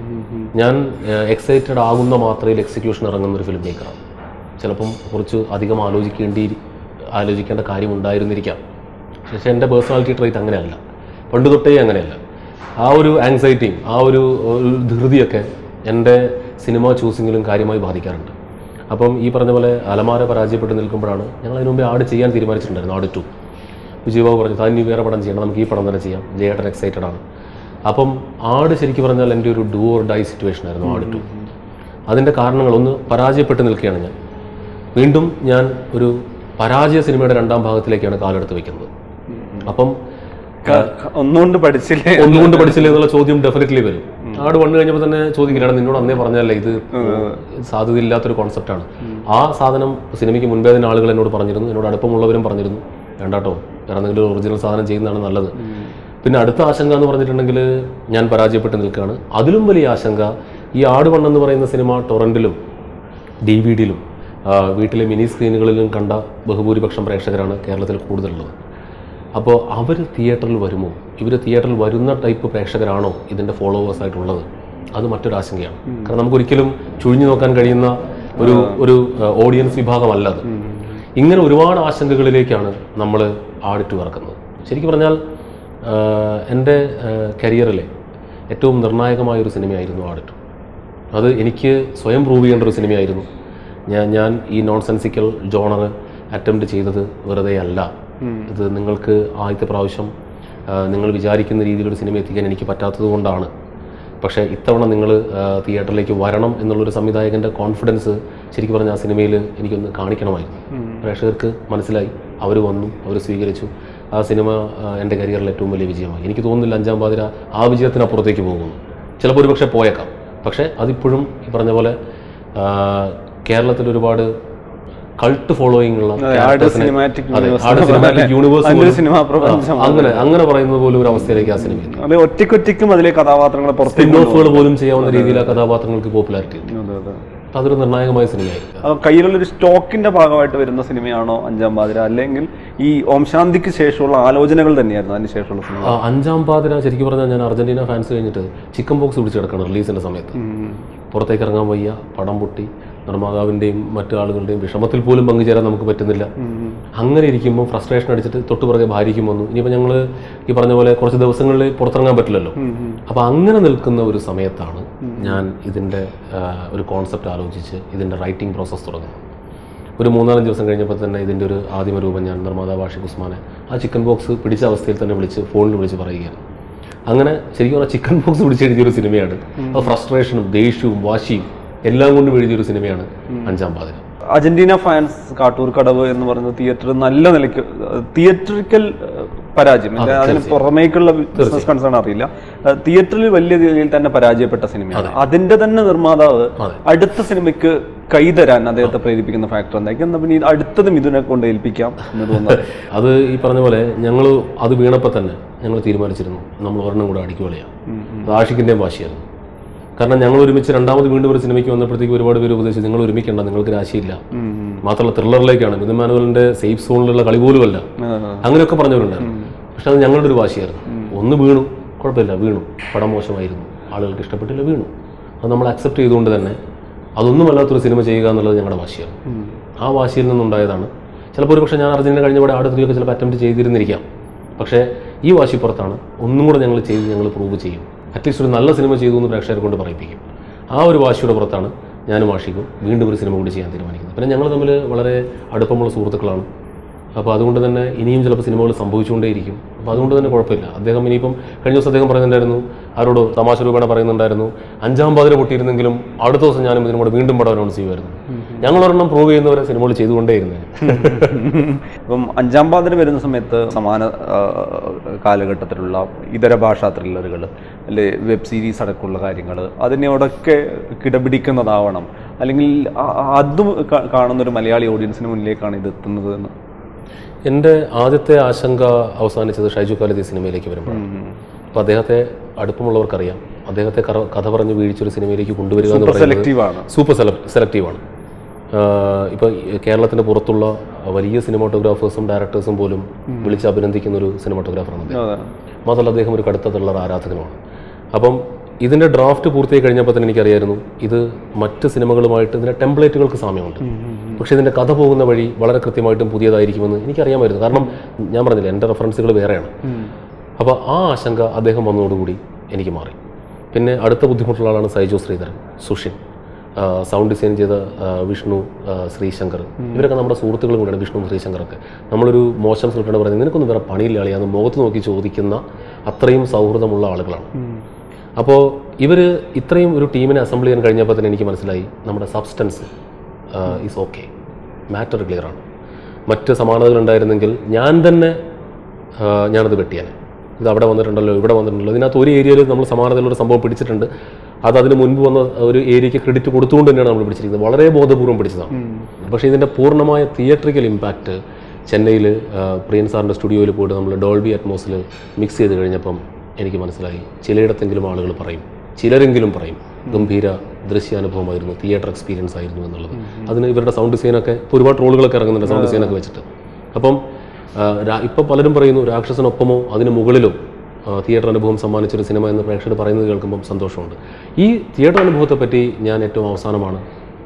ഞാൻ എക്സൈറ്റഡ് ആകുന്ന മാത്രയിൽ എക്സിക്യൂഷൻ ഇറങ്ങുന്ന ഒരു ഫിലിം മേക്കറാണ് ചിലപ്പം കുറച്ച് അധികം ആലോചിക്കേണ്ടി ആലോചിക്കേണ്ട കാര്യം ഉണ്ടായിരുന്നിരിക്കാം പക്ഷേ എൻ്റെ പേഴ്സണാലിറ്റി ട്രേറ്റ് അങ്ങനെയല്ല പണ്ട് തൊട്ടേ അങ്ങനെയല്ല ആ ഒരു ആങ്സൈറ്റിയും ആ ഒരു ഒരു ധൃതിയൊക്കെ എൻ്റെ സിനിമ ചൂസിങ്ങിലും കാര്യമായി ബാധിക്കാറുണ്ട് അപ്പം ഈ പറഞ്ഞ പോലെ അലമാര പരാജയപ്പെട്ട് നിൽക്കുമ്പോഴാണ് ഞങ്ങൾ അതിനു മുമ്പേ ആട് ചെയ്യാൻ തീരുമാനിച്ചിട്ടുണ്ടായിരുന്നു ആട് ടു വിജയബാബു പറഞ്ഞു താൻ ഇനി വേറെ പടം ചെയ്യണം നമുക്ക് ഈ പടം തന്നെ ചെയ്യാം ജയേട്ടൻ എക്സൈറ്റഡ് ആണ് അപ്പം ആട് ശരിക്കും പറഞ്ഞാൽ എൻ്റെ ഒരു ഡു ഓർ ഡൈ സിറ്റുവേഷൻ ആയിരുന്നു ആട് ടു അതിൻ്റെ കാരണങ്ങൾ ഒന്ന് പരാജയപ്പെട്ട് നിൽക്കുകയാണ് ഞാൻ വീണ്ടും ഞാൻ ഒരു പരാജയ സിനിമയുടെ രണ്ടാം ഭാഗത്തിലേക്കാണ് കാലെടുത്ത് വെക്കുന്നത് അപ്പം ക- ക- ഒന്നുകൊണ്ട് പഠിച്ചില്ലേ ഒന്നുകൊണ്ട് പഠിച്ചില്ലേ എന്നുള്ള ചോദ്യം ഡെഫിനറ്റ്ലി വരും ആട് വന്നു കഴിഞ്ഞപ്പോൾ തന്നെ ചോദിക്കില്ല നിന്നോട് അന്നേ പറഞ്ഞല്ലേ ഇത് സാധ്യതയില്ലാത്തൊരു കോൺസെപ്റ്റാണ് ആ സാധനം സിനിമയ്ക്ക് മുൻപേ തന്നെ ആളുകൾ എന്നോട് പറഞ്ഞിരുന്നു എന്നോട് അടുപ്പമുള്ളവരും പറഞ്ഞിരുന്നു വേണ്ടാട്ടോ വേറെ എന്തെങ്കിലും ഒരു ഒറിജിനൽ സാധനം ചെയ്യുന്നതാണ് നല്ലത് പിന്നെ അടുത്ത ആശങ്ക എന്ന് പറഞ്ഞിട്ടുണ്ടെങ്കിൽ ഞാൻ പരാജയപ്പെട്ട് നിൽക്കുകയാണ് അതിലും വലിയ ആശങ്ക ഈ ആട് വണ്ണം എന്ന് പറയുന്ന സിനിമ ടൊറൻറ്റിലും ഡി വി ഡിയിലും വീട്ടിലെ മിനി സ്ക്രീനുകളിലും കണ്ട ബഹുഭൂരിപക്ഷം പ്രേക്ഷകരാണ് കേരളത്തിൽ കൂടുതലുള്ളത് അപ്പോൾ അവർ തിയേറ്ററിൽ വരുമോ ഇവർ തിയേറ്ററിൽ വരുന്ന ടൈപ്പ് പ്രേക്ഷകരാണോ ഇതിൻ്റെ ഫോളോവേഴ്സ് ആയിട്ടുള്ളത് അത് മറ്റൊരു ആശങ്കയാണ് കാരണം നമുക്കൊരിക്കലും ചുഴിഞ്ഞു നോക്കാൻ കഴിയുന്ന ഒരു ഒരു ഓഡിയൻസ് വിഭാഗമല്ല അത് ഇങ്ങനെ ഒരുപാട് ആശങ്കകളിലേക്കാണ് നമ്മൾ ആഡിറ്റ് ഇറക്കുന്നത് ശരിക്കും പറഞ്ഞാൽ ആഹ്, എൻ്റെ കരിയറിലെ ഏറ്റവും നിർണായകമായ ഒരു സിനിമയായിരുന്നു ആഡിറ്റ് അത് എനിക്ക് സ്വയം പ്രൂവ് ചെയ്യേണ്ട ഒരു സിനിമയായിരുന്നു ഞാൻ ഞാൻ ഈ നോൺ സെൻസിക്കൽ ജോണർ അറ്റംപ്റ്റ് ചെയ്തത് വെറുതെ അല്ല ഇത് നിങ്ങൾക്ക് ആദ്യത്തെ പ്രാവശ്യം ആ, നിങ്ങൾ വിചാരിക്കുന്ന രീതിയിലൊരു സിനിമ എത്തിക്കാൻ എനിക്ക് പറ്റാത്തത് കൊണ്ടാണ് പക്ഷേ ഇത്തവണ നിങ്ങൾ തിയേറ്ററിലേക്ക് വരണം എന്നുള്ളൊരു സംവിധായകൻ്റെ കോൺഫിഡൻസ് ശരിക്കും പറഞ്ഞാൽ ആ സിനിമയിൽ എനിക്കൊന്ന് കാണിക്കണമായിരുന്നു പ്രേക്ഷകർക്ക് മനസ്സിലായി അവർ വന്നു അവർ സ്വീകരിച്ചു ആ സിനിമ ആ, എൻ്റെ കരിയറിൽ ഏറ്റവും വലിയ വിജയമായി എനിക്ക് തോന്നുന്നില്ല അഞ്ചാം പാതിര ആ വിജയത്തിനപ്പുറത്തേക്ക് പോകുന്നു ചിലപ്പോൾ ഒരു പക്ഷേ പോയേക്കാം പക്ഷേ അതിപ്പോഴും ഈ പറഞ്ഞ പോലെ ആ, കേരളത്തിൽ ഒരുപാട് കൾട്ട് ഫോളോയിങ് ഉള്ള ആട് characters നെ- സിനിമാറ്റിക് അതെ, യൂണിവേഴ്സ് ആട് എന്ന് cinematic പറഞ്ഞാൽ universe അതിന്റെ ഒരു പോലും- സിനിമാ പ്രപഞ്ചം ആ, അങ്ങനെ അങ്ങനെ പറയുന്നത് പോലും ഒരു അവസ്ഥയിലേക്ക് ആ സിനിമ എത്തി അത് ഒറ്റയ്ക്കൊറ്റയ്ക്കും അതിലെ കഥാപാത്രങ്ങളെ പുറത്തേക്ക് സ്പിൻ ഓഫുകൾ പോലും ചെയ്യാവുന്ന രീതിയിൽ ആ കഥാപാത്രങ്ങൾക്ക് പോപ്പുലാരിറ്റി കിട്ടി അതെ, അതെ. അപ്പോൾ അതൊരു നിർണായകമായ സിനിമയായിരിക്കും അത് കയ്യിലുള്ളൊരു സ്റ്റോക്കിന്റെ ഭാഗമായിട്ട് വരുന്ന സിനിമയാണോ അഞ്ചാം പാതിര അല്ലെങ്കിൽ ഈ ഓം ശാന്തിക്ക് ശേഷമുള്ള ആലോചനകൾ തന്നെയായിരുന്നു അതിന് ശേഷമുള്ള സിനിമ ആ, അഞ്ചാം പാതിര ശരിക്കും പറഞ്ഞാൽ ഞാൻ അർജന്റീന ഫാൻസ് കഴിഞ്ഞിട്ട് ചിക്കൻ ബോക്സ് പിടിച്ച് കിടക്കണം റിലീസിന്റെ സമയത്ത് പുറത്തേക്ക് ഇറങ്ങാൻ വയ്യ പടം പൊട്ടി നിർമ്മാതാവിൻ്റെയും മറ്റു ആളുകളുടെയും വിഷമത്തിൽ പോലും പങ്കുചേരാൻ നമുക്ക് പറ്റുന്നില്ല അങ്ങനെ ഇരിക്കുമ്പോൾ ഫ്രസ്ട്രേഷൻ അടിച്ചിട്ട് തൊട്ട് പുറകെ ഭാര്യയ്ക്കും വന്നു ഇനിയിപ്പോൾ ഞങ്ങൾ ഈ പറഞ്ഞ പോലെ കുറച്ച് ദിവസങ്ങളിൽ പുറത്തിറങ്ങാൻ പറ്റില്ലല്ലോ അപ്പോൾ അങ്ങനെ നിൽക്കുന്ന ഒരു സമയത്താണ് ഞാൻ ഇതിൻ്റെ ആ, ഒരു കോൺസെപ്റ്റ് ആലോചിച്ച് ഇതിൻ്റെ റൈറ്റിംഗ് പ്രോസസ്സ് തുടങ്ങുന്നത് ഒരു മൂന്നാലഞ്ച് ദിവസം കഴിഞ്ഞപ്പോൾ തന്നെ ഇതിൻ്റെ ഒരു ആദ്യമ രൂപം ഞാൻ നിർമ്മാതാവ് ആഷിഖ് ഉസ്മാനെ ആ ചിക്കൻ ബോക്സ് പിടിച്ച അവസ്ഥയിൽ തന്നെ വിളിച്ച് ഫോണിൽ വിളിച്ച് പറയുകയാണ് അങ്ങനെ ശരിക്കും പറഞ്ഞാൽ ചിക്കൻ ബോക്സ് പിടിച്ച് എഴുതിയൊരു സിനിമയാണ് അത് ഫ്രസ്ട്രേഷനും ദേഷ്യവും വാശിയും എല്ലാം കൊണ്ടും എഴുതിയൊരു സിനിമയാണ് അഞ്ചാം പാതിര അർജന്റീന ഫാൻസ് കാട്ടൂർ കടവ് എന്ന് പറയുന്ന തിയേറ്റർ നല്ല നിലയ്ക്ക് തിയേറ്ററിക്കൽ പരാജയം ഇത് അതിന് പുറമേക്കുള്ള ബിസിനസ് കൺസേൺ അറിയില്ല ഏഹ് തിയേറ്ററിൽ വലിയ രീതിയിൽ തന്നെ പരാജയപ്പെട്ട സിനിമയാണ് അതിന്റെ തന്നെ നിർമ്മാതാവ് അതെ. അടുത്ത സിനിമയ്ക്ക് കൈതരാൻ അദ്ദേഹത്തെ പ്രേരിപ്പിക്കുന്ന ഫാക്ടർ എന്തായിരിക്കും എന്നാ പിന്നെ ഇത് അടുത്തത് മിഥുനെ കൊണ്ട് ഏൽപ്പിക്കാം എന്ന് തോന്നുന്നത് അത് ഈ പറഞ്ഞ പോലെ ഞങ്ങൾ അത് വീണപ്പോൾ തന്നെ ഞങ്ങൾ തീരുമാനിച്ചിരുന്നു നമ്മൾ ഒരെണ്ണം കൂടെ അടിക്കുക കളിയാണ് അത് ആഷിക്കിൻ്റെയും വാശിയായിരുന്നു കാരണം ഞങ്ങൾ ഒരുമിച്ച് രണ്ടാമത് വീണ്ടും ഒരു സിനിമയ്ക്ക് വന്നപ്പോഴത്തേക്ക് ഒരുപാട് പേര് ഉപദേശിച്ചു നിങ്ങൾ ഒരുമിക്കണ്ട നിങ്ങൾക്ക് രാശിയില്ല മാത്രമല്ല ത്രില്ലറിലേക്കാണ് മിഥുൻ മാനുവലിന്റെ സേഫ് സോണിലുള്ള കളി പോലുമല്ല അങ്ങനെയൊക്കെ പറഞ്ഞവരുണ്ടായിരുന്നു പക്ഷെ അത് ഞങ്ങളുടെ ഒരു വാശിയായിരുന്നു ഒന്ന് വീണു കുഴപ്പമില്ല വീണു പടം മോശമായിരുന്നു ആളുകൾക്ക് ഇഷ്ടപ്പെട്ടില്ല വീണു അത് നമ്മൾ അക്സെപ്റ്റ് ചെയ്തുകൊണ്ട് തന്നെ അതൊന്നും അല്ലാത്തൊരു സിനിമ ചെയ്യുക എന്നുള്ളത് ഞങ്ങളുടെ വാശിയായിരുന്നു ആ വാശിയിൽ നിന്നുണ്ടായതാണ് ചിലപ്പോൾ ഒരു പക്ഷേ ഞാൻ അർജന്റീന കഴിഞ്ഞ ഇവിടെ ആടുത്തിരിയൊക്കെ ചിലപ്പോൾ അറ്റംപ്റ്റ് ചെയ്തിരുന്നിരിക്കാം പക്ഷേ ഈ വാശി പുറത്താണ് ഒന്നും കൂടെ ഞങ്ങൾ ചെയ്ത് ഞങ്ങൾ പ്രൂവ് ചെയ്യും അറ്റ്ലീസ്റ്റ് ഒരു നല്ല സിനിമ ചെയ്തു എന്ന് പ്രേക്ഷകരെ കൊണ്ട് പറയിപ്പിക്കും ആ ഒരു വാശിയുടെ പുറത്താണ് ഞാനും ആഷിക്കും വീണ്ടും ഒരു സിനിമ കൂടി ചെയ്യാൻ തീരുമാനിക്കുന്നത് പിന്നെ ഞങ്ങൾ തമ്മിൽ വളരെ അടുപ്പമുള്ള സുഹൃത്തുക്കളാണ് അപ്പോൾ അതുകൊണ്ട് തന്നെ ഇനിയും ചിലപ്പോൾ സിനിമകൾ സംഭവിച്ചുകൊണ്ടേയിരിക്കും അപ്പോൾ അതുകൊണ്ട് തന്നെ കുഴപ്പമില്ല അദ്ദേഹം ഇനിയിപ്പം കഴിഞ്ഞ ദിവസം അദ്ദേഹം പറയുന്നുണ്ടായിരുന്നു ആരോട് തമാശ രൂപേണ പറയുന്നുണ്ടായിരുന്നു അഞ്ചാം പാതിര പൊട്ടിയിരുന്നെങ്കിലും അടുത്ത ദിവസം ഞാനും ഇതിനും കൂടെ വീണ്ടും പടം അനൗൺസ് ചെയ്യുമായിരുന്നു ഞങ്ങൾ ഒരെണ്ണം പ്രൂവ് ചെയ്യുന്നവരെ സിനിമകൾ ചെയ്തുകൊണ്ടേയിരുന്നു ഇപ്പം അഞ്ചാം പാതിര വരുന്ന സമയത്ത് സമാന ആ, കാലഘട്ടത്തിലുള്ള ഇതര ഭാഷാ ത്രില്ലറുകൾ അല്ലെ വെബ് സീരീസ് അടക്കമുള്ള കാര്യങ്ങൾ അതിനോടൊക്കെ കിടപിടിക്കുന്നതാവണം അല്ലെങ്കിൽ ആ- ആ- അതും കാ- കാണുന്ന ഒരു മലയാളി ഓഡിയൻസിന് മുന്നിലേക്കാണ് ഇത് എത്തുന്നത് എന്ന് എൻ്റെ ആദ്യത്തെ ആശങ്ക അവസാനിച്ചത് ഷൈജു കാലത്ത് ഈ സിനിമയിലേക്ക് വരുമ്പോഴാണ് അപ്പോൾ അദ്ദേഹത്തെ അടുപ്പമുള്ളവർക്കറിയാം അദ്ദേഹത്തെ കറ- കഥ പറഞ്ഞ് വീഴ്ചൊരു സിനിമയിലേക്ക് കൊണ്ടുവരിക എന്ന് പറയുന്നത് സെലക്റ്റീവാണ് സൂപ്പർ സെലക്ട് സെലക്റ്റീവാണ് ഇപ്പോൾ കേരളത്തിന് പുറത്തുള്ള വലിയ സിനിമാട്ടോഗ്രാഫേഴ്സും ഡയറക്ടേഴ്സും പോലും വിളിച്ച് അഭിനന്ദിക്കുന്ന ഒരു സിനിമാട്ടോഗ്രാഫറാണ് അദ്ദേഹം അതെ മാത്രമല്ല അദ്ദേഹം ഒരു കടുത്ത തള്ളർ ആരാധകനുമാണ് അപ്പം ഇതിൻ്റെ ഡ്രാഫ്റ്റ് പൂർത്തിയായി കഴിഞ്ഞപ്പോൾ തന്നെ എനിക്കറിയായിരുന്നു ഇത് മറ്റ് സിനിമകളുമായിട്ട് ഇതിൻ്റെ ടെംപ്ലേറ്റുകൾക്ക് സാമ്യമുണ്ട് പക്ഷേ ഇതിൻ്റെ കഥ പോകുന്ന വഴി വളരെ കൃത്യമായിട്ടും പുതിയതായിരിക്കുമെന്ന് എനിക്കറിയാമായിരുന്നു കാരണം ഞാൻ പറഞ്ഞില്ല എൻ്റെ റെഫറൻസുകൾ വേറെയാണ് അപ്പോൾ ആ ആശങ്ക അദ്ദേഹം വന്നതോടുകൂടി എനിക്ക് മാറി പിന്നെ അടുത്ത ബുദ്ധിമുട്ടുള്ള ആളാണ് സൈജോ ശ്രീധരൻ സുഷിൻ ആ, സൗണ്ട് ഡിസൈൻ ചെയ്ത ആ, വിഷ്ണു ആ, ശ്രീശങ്കർ ഇവരൊക്കെ നമ്മുടെ സുഹൃത്തുക്കളും കൂടെയാണ് വിഷ്ണു ശ്രീശങ്കറൊക്കെ നമ്മളൊരു മോശം സുഹൃത്തിനോട് പറയുന്നത് നിനക്കൊന്നും വേറെ പണിയില്ല ആളിയാന്ന് മുഖത്ത് നോക്കി ചോദിക്കുന്ന അത്രയും സൗഹൃദമുള്ള ആളുകളാണ് അപ്പോൾ ഇവർ ഇത്രയും ഒരു ടീമിനെ അസംബിൾ ചെയ്യാൻ കഴിഞ്ഞപ്പോൾ തന്നെ എനിക്ക് മനസ്സിലായി നമ്മുടെ substance is okay matter clear ആണ് മറ്റ് സമാനതകൾ ഉണ്ടായിരുന്നെങ്കിൽ ഞാൻ തന്നെ ആ, ഞാനത് വെട്ടിയാൽ ഇത് അവിടെ വന്നിട്ടുണ്ടല്ലോ ഇവിടെ വന്നിട്ടുണ്ടല്ലോ ഇതിനകത്ത് ഒരു ഏരിയയിൽ നമ്മൾ സമാനതയുള്ള ഒരു സംഭവം പിടിച്ചിട്ടുണ്ട് അത് അതിന് മുൻപ് വന്ന ഒരു ഏരിയയ്ക്ക് ക്രെഡിറ്റ് കൊടുത്തുകൊണ്ട് തന്നെയാണ് നമ്മൾ പിടിച്ചിരിക്കുന്നത് വളരെ ബോധപൂർവ്വം പിടിച്ചതാണ് പക്ഷേ ഇതിൻ്റെ പൂർണ്ണമായ തിയേറ്ററിക്കൽ ഇമ്പാക്റ്റ് ചെന്നൈയിൽ പ്രിയൻ സാറിൻ്റെ സ്റ്റുഡിയോയിൽ പോയിട്ട് നമ്മൾ ഡോൾബി അറ്റ്മോസിൽ മിക്സ് ചെയ്ത് കഴിഞ്ഞപ്പം എനിക്ക് മനസ്സിലായി ചിലയിടത്തെങ്കിലും ആളുകൾ പറയും ചിലരെങ്കിലും പറയും ഗംഭീര ദൃശ്യാനുഭവമായിരുന്നു തിയേറ്റർ എക്സ്പീരിയൻസ് ആയിരുന്നു എന്നുള്ളത് അതിന് ഇവരുടെ സൗണ്ട് ഡിസൈനൊക്കെ ഇപ്പോൾ ഒരുപാട് ട്രോളുകളൊക്കെ ഇറങ്ങുന്നുണ്ട് സൗണ്ട് ഡിസൈനൊക്കെ വെച്ചിട്ട് അപ്പം ഇപ്പം പലരും പറയുന്നു രാക്ഷസനൊപ്പമോ അതിന് മുകളിലോ ആ, തിയേറ്റർ അനുഭവം സമ്മാനിച്ചൊരു സിനിമ എന്ന് പ്രേക്ഷകർ പറയുന്നത് കേൾക്കുമ്പം സന്തോഷമുണ്ട് ഈ തിയേറ്റർ അനുഭവത്തെ പറ്റി ഞാൻ ഏറ്റവും അവസാനമാണ്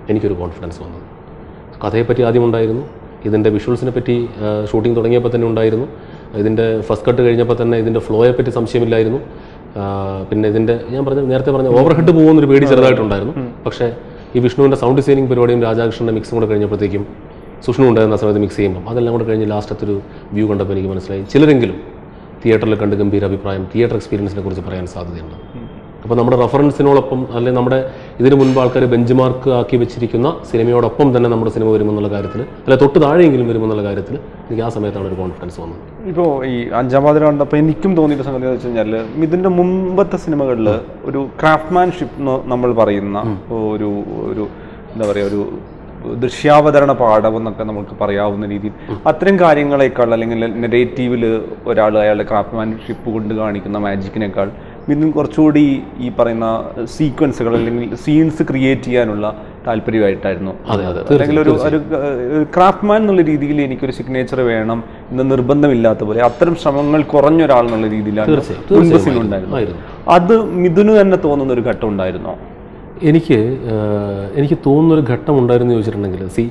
എനിക്കൊരു കോൺഫിഡൻസ് വന്നത് കഥയെപ്പറ്റി ആദ്യം ഉണ്ടായിരുന്നു ഇതിൻ്റെ വിഷ്വൽസിനെ പറ്റി ഷൂട്ടിംഗ് തുടങ്ങിയപ്പോൾ തന്നെ ഉണ്ടായിരുന്നു ഇതിൻ്റെ ഫസ്റ്റ് കട്ട് കഴിഞ്ഞപ്പോൾ തന്നെ ഇതിൻ്റെ ഫ്ലോയെ പറ്റി സംശയമില്ലായിരുന്നു ആ, പിന്നെ ഇതിൻ്റെ ഞാൻ പറഞ്ഞ നേരത്തെ പറഞ്ഞ ഓവർ ഹെഡ് പോകുന്നൊരു പേടി ചെറുതായിട്ടുണ്ടായിരുന്നു പക്ഷേ ഈ വിഷ്ണുവിൻ്റെ സൗണ്ട് ഡിസൈനിങ് പരിപാടിയും രാധാകൃഷ്ണൻ്റെ മിക്സും കൂടെ കഴിഞ്ഞപ്പോഴത്തേക്കും സുഷ്ണു ഉണ്ടായിരുന്ന ആ സമയത്ത് മിക്സ് ചെയ്യുമ്പോൾ അതെല്ലാം കൂടെ കഴിഞ്ഞ് ലാസ്റ്റത്തെ ഒരു വ്യൂ കണ്ടപ്പോൾ എനിക്ക് മനസ്സിലായി ചിലരെങ്കിലും തിയേറ്ററിൽ കണ്ട് ഗംഭീര അഭിപ്രായം തിയേറ്റർ എക്സ്പീരിയൻസിനെ കുറിച്ച് പറയാൻ സാധ്യതയുണ്ട് അപ്പോൾ നമ്മുടെ റെഫറൻസിനോടൊപ്പം അല്ലെങ്കിൽ നമ്മുടെ ഇതിനു മുൻപ് ആൾക്കാർ ബെഞ്ച് മാർക്ക് ആക്കി വെച്ചിരിക്കുന്ന സിനിമയോടൊപ്പം തന്നെ നമ്മുടെ സിനിമ വരുമെന്നുള്ള കാര്യത്തിൽ അല്ലെ തൊട്ട് താഴെയെങ്കിലും വരുമെന്നുള്ള കാര്യത്തിൽ എനിക്ക് ആ സമയത്താണ് ഒരു കോൺഫിഡൻസ് വന്നത് ഇപ്പോൾ ഈ അഞ്ചാം പാതിര കണ്ടപ്പോൾ എനിക്കും തോന്നിയിട്ട് സംഗതി എന്ന് വെച്ച് കഴിഞ്ഞാൽ ഇതിൻ്റെ മുമ്പത്തെ സിനിമകളിൽ ഒരു ക്രാഫ്റ്റ്മാൻഷിപ്പ് നമ്മൾ പറയുന്ന ഒരു ഒരു എന്താ പറയുക ഒരു ദൃശ്യാവതരണ പാഠം എന്നൊക്കെ നമുക്ക് പറയാവുന്ന രീതിയിൽ അത്തരം കാര്യങ്ങളെക്കാൾ അല്ലെങ്കിൽ നെഗറ്റീവിൽ ഒരാൾ അയാളുടെ ക്രാഫ്റ്റ്മാൻഷിപ്പ് കൊണ്ട് കാണിക്കുന്ന മാജിക്കിനേക്കാൾ ഇതിന് കുറച്ചുകൂടി ഈ പറയുന്ന സീക്വൻസുകൾ അല്ലെങ്കിൽ സീൻസ് ക്രിയേറ്റ് ചെയ്യാനുള്ള താല്പര്യമായിട്ടായിരുന്നു അതെ അതെ അല്ലെങ്കിൽ ഒരു ഒരു ക്രാഫ്റ്റ്മാൻ എന്നുള്ള രീതിയിൽ എനിക്കൊരു സിഗ്നേച്ചർ വേണം എന്ന് നിർബന്ധമില്ലാത്ത പോലെ അത്തരം ശ്രമങ്ങൾ കുറഞ്ഞ ഒരാൾ എന്നുള്ള രീതിയിലാണ് തീർച്ചയായും, മുൻപ് തീർച്ചയായും സിനിമ ഉണ്ടായിരുന്നത് ആയിരുന്നു അത് മിഥുന് തന്നെ തോന്നുന്ന ഒരു ഘട്ടം ഉണ്ടായിരുന്നോ എനിക്ക് ആഹ്, എനിക്ക് തോന്നുന്നൊരു ഘട്ടം ഉണ്ടായിരുന്നു ചോദിച്ചിട്ടുണ്ടെങ്കിൽ സി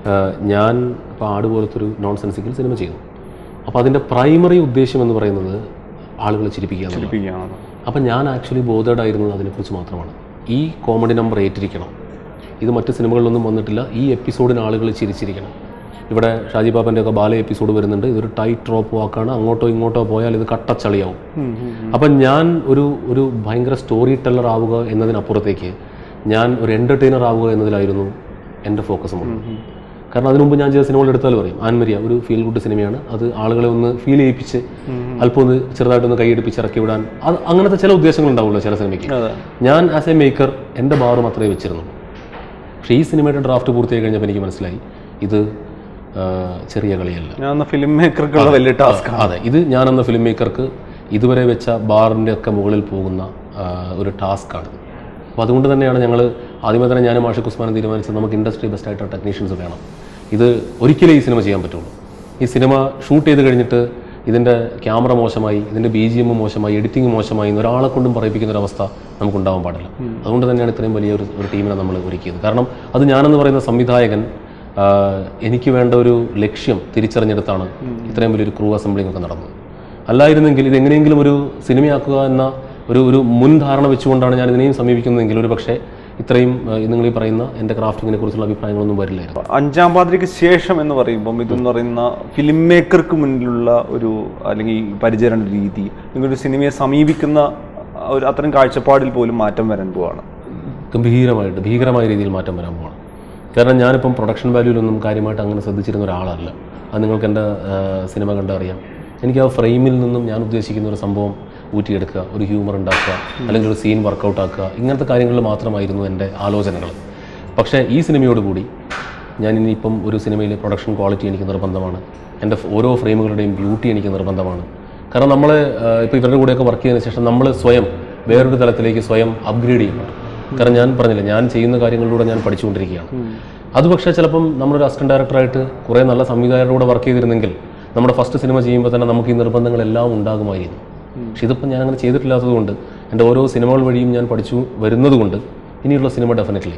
ഞാൻ ഇപ്പോൾ ആട് പോലത്തെ ഒരു നോൺ സെൻസിക്കൽ സിനിമ ചെയ്തു അപ്പോൾ അതിൻ്റെ പ്രൈമറി ഉദ്ദേശം എന്ന് പറയുന്നത് ആളുകളെ ചിരിപ്പിക്കുക എന്നുള്ളതാണ് ചിരിപ്പിക്കുകയാണ് അപ്പം ഞാൻ ആക്ച്വലി ബോധേഡ് ആയിരുന്നത് അതിനെക്കുറിച്ച് മാത്രമാണ് ഈ കോമഡി നമ്പർ ഏറ്റിരിക്കണം ഇത് മറ്റ് സിനിമകളിലൊന്നും വന്നിട്ടില്ല ഈ എപ്പിസോഡിന് ആളുകൾ ചിരിച്ചിരിക്കണം ഇവിടെ ഷാജി ബാബൻ്റെ ഒക്കെ ബാല എപ്പിസോഡ് വരുന്നുണ്ട് ഇതൊരു ടൈറ്റ് ഡ്രോപ്പ് വാക്കാണ് അങ്ങോട്ടോ ഇങ്ങോട്ടോ പോയാൽ ഇത് കട്ടച്ചളിയാവും അപ്പം ഞാൻ ഒരു ഒരു ഭയങ്കര സ്റ്റോറി ടെല്ലർ ആവുക എന്നതിനപ്പുറത്തേക്ക് ഞാൻ ഒരു എൻ്റർടൈനർ ആവുക എന്നതിലായിരുന്നു എൻ്റെ ഫോക്കസ് മുഴുവൻ കാരണം അതിനു മുമ്പ് ഞാൻ ചെയ്ത സിനിമകൾ എടുത്താൽ പറയും ആൻമരിയ ഒരു ഫീൽ ഗുഡ് സിനിമയാണ് അത് ആളുകളെ ഒന്ന് ഫീൽ ചെയ്യിപ്പിച്ച് അല്പം ഒന്ന് ചെറുതായിട്ടൊന്ന് കൈയടിപ്പിച്ച് ഇറക്കി വിടാൻ അത് അങ്ങനത്തെ ചില ഉദ്ദേശങ്ങൾ ഉണ്ടാവുള്ളൂ ചില സിനിമയ്ക്ക് അതെ ഞാൻ ആസ് എ മേക്കർ എൻ്റെ ബാറ് മാത്രമേ വെച്ചിരുന്നുള്ളൂ പക്ഷേ ഈ സിനിമയുടെ ഡ്രാഫ്റ്റ് പൂർത്തിയായി കഴിഞ്ഞപ്പോൾ എനിക്ക് മനസ്സിലായി ഇത് ആ, ചെറിയ കളിയല്ല ഞാൻ ഫിലിം മേക്കർക്കുള്ള വലിയ ടാസ്ക് അതെ ഇത് ഞാനെന്ന ഫിലിം മേക്കർക്ക് ഇതുവരെ വെച്ച ബാറിൻ്റെ ഒക്കെ മുകളിൽ പോകുന്ന ആ, ഒരു ടാസ്ക്കാണ് അപ്പോൾ അതുകൊണ്ട് തന്നെയാണ് ഞങ്ങൾ ആദ്യമേ തന്നെ ഞാനും ആഷിഖ് ഉസ്മാനും തീരുമാനിച്ചത് നമുക്ക് ഇൻഡസ്ട്രി ബെസ്റ്റ് ആയിട്ട് ടെക്നീഷ്യൻസ് വേണം ഇത് ഒരിക്കലേ ഈ സിനിമ ചെയ്യാൻ പറ്റുള്ളൂ ഈ സിനിമ ഷൂട്ട് ചെയ്ത് കഴിഞ്ഞിട്ട് ഇതിൻ്റെ ക്യാമറ മോശമായി ഇതിൻ്റെ ബി ജി എം മോശമായി എഡിറ്റിംഗ് മോശമായി എന്ന് ഒരാളെ കൊണ്ടും പറയിപ്പിക്കുന്ന ഒരു അവസ്ഥ നമുക്കുണ്ടാവാൻ പാടില്ല അതുകൊണ്ട് തന്നെയാണ് ഇത്രയും വലിയ ഒരു ഒരു ടീമിനെ നമ്മൾ ഒരുക്കിയത് കാരണം അത് ഞാനെന്ന് പറയുന്ന സംവിധായകൻ ആ, എനിക്ക് വേണ്ട ഒരു ലക്ഷ്യം തിരിച്ചറിഞ്ഞെടുത്താണ് ഇത്രയും വലിയൊരു ക്രൂ അസംബ്ലിംഗ് ഒക്കെ നടന്നത് അല്ലായിരുന്നെങ്കിൽ ഇത് എങ്ങനെയെങ്കിലും ഒരു സിനിമയാക്കുക എന്ന ഒരു ഒരു മുൻധാരണ വെച്ചുകൊണ്ടാണ് ഞാൻ ഇതിനെയും സമീപിക്കുന്നതെങ്കിൽ ഒരു പക്ഷേ ഇത്രയും ആ, നിങ്ങൾ ഈ പറയുന്ന എൻ്റെ ക്രാഫ്റ്റിങ്ങിനെ കുറിച്ചുള്ള അഭിപ്രായങ്ങളൊന്നും വരില്ലായിരുന്നു അഞ്ചാം പാതിരയ്ക്ക് ശേഷം എന്ന് പറയുമ്പോൾ ഇതെന്ന് പറയുന്ന ഫിലിം മേക്കർക്ക് മുന്നിലുള്ള ഒരു അല്ലെങ്കിൽ ഈ പരിചരണ രീതി നിങ്ങളൊരു സിനിമയെ സമീപിക്കുന്ന ഒരു അത്തരം കാഴ്ചപ്പാടിൽ പോലും മാറ്റം വരാൻ പോവാണ് ഗംഭീരമായിട്ട് ഭീകരമായ രീതിയിൽ മാറ്റം വരാൻ പോവാണ് കാരണം ഞാനിപ്പം പ്രൊഡക്ഷൻ വാല്യൂലൊന്നും കാര്യമായിട്ട് അങ്ങനെ ശ്രദ്ധിച്ചിരുന്ന ഒരാളല്ല അത് നിങ്ങൾക്ക് എൻ്റെ ആ, സിനിമ കണ്ടറിയാം എനിക്ക് ആ ഫ്രെയിമിൽ നിന്നും ഞാൻ ഉദ്ദേശിക്കുന്ന ഒരു സംഭവം ഊറ്റിയെടുക്കുക ഒരു ഹ്യൂമർ ഉണ്ടാക്കുക അല്ലെങ്കിൽ ഒരു സീൻ വർക്കൗട്ട് ആക്കുക ഇങ്ങനത്തെ കാര്യങ്ങളിൽ മാത്രമായിരുന്നു എൻ്റെ ആലോചനകൾ പക്ഷേ ഈ സിനിമയോട് കൂടി ഞാൻ ഇനിയിപ്പം ഒരു സിനിമയിലെ പ്രൊഡക്ഷൻ ക്വാളിറ്റി എനിക്ക് നിർബന്ധമാണ് എൻ്റെ ഓരോ ഫ്രെയിമുകളുടെയും ബ്യൂട്ടി എനിക്ക് നിർബന്ധമാണ് കാരണം നമ്മൾ ഇപ്പോൾ ഇവരുടെ കൂടെയൊക്കെ വർക്ക് ചെയ്തതിന് ശേഷം നമ്മൾ സ്വയം വേറൊരു തലത്തിലേക്ക് സ്വയം അപ്ഗ്രേഡ് ചെയ്യപ്പെട്ടു കാരണം ഞാൻ പറഞ്ഞില്ല ഞാൻ ചെയ്യുന്ന കാര്യങ്ങളിലൂടെ ഞാൻ പഠിച്ചുകൊണ്ടിരിക്കുകയാണ് അത് പക്ഷേ ചിലപ്പം നമ്മളൊരു അസിസ്റ്റന്റ് ഡയറക്ടറായിട്ട് കുറേ നല്ല സംവിധായകരുടെ കൂടെ വർക്ക് ചെയ്തിരുന്നെങ്കിൽ നമ്മുടെ ഫസ്റ്റ് സിനിമ ചെയ്യുമ്പോൾ തന്നെ നമുക്ക് ഈ നിർബന്ധങ്ങളെല്ലാം ഉണ്ടാകുമായിരുന്നു പക്ഷെ ഇതിപ്പം ഞാൻ അങ്ങനെ ചെയ്തിട്ടില്ലാത്തത് കൊണ്ട് എൻ്റെ ഓരോ സിനിമകൾ വഴിയും ഞാൻ പഠിച്ചു വരുന്നത് കൊണ്ട് ഇനിയുള്ള സിനിമ ഡെഫിനറ്റ്ലി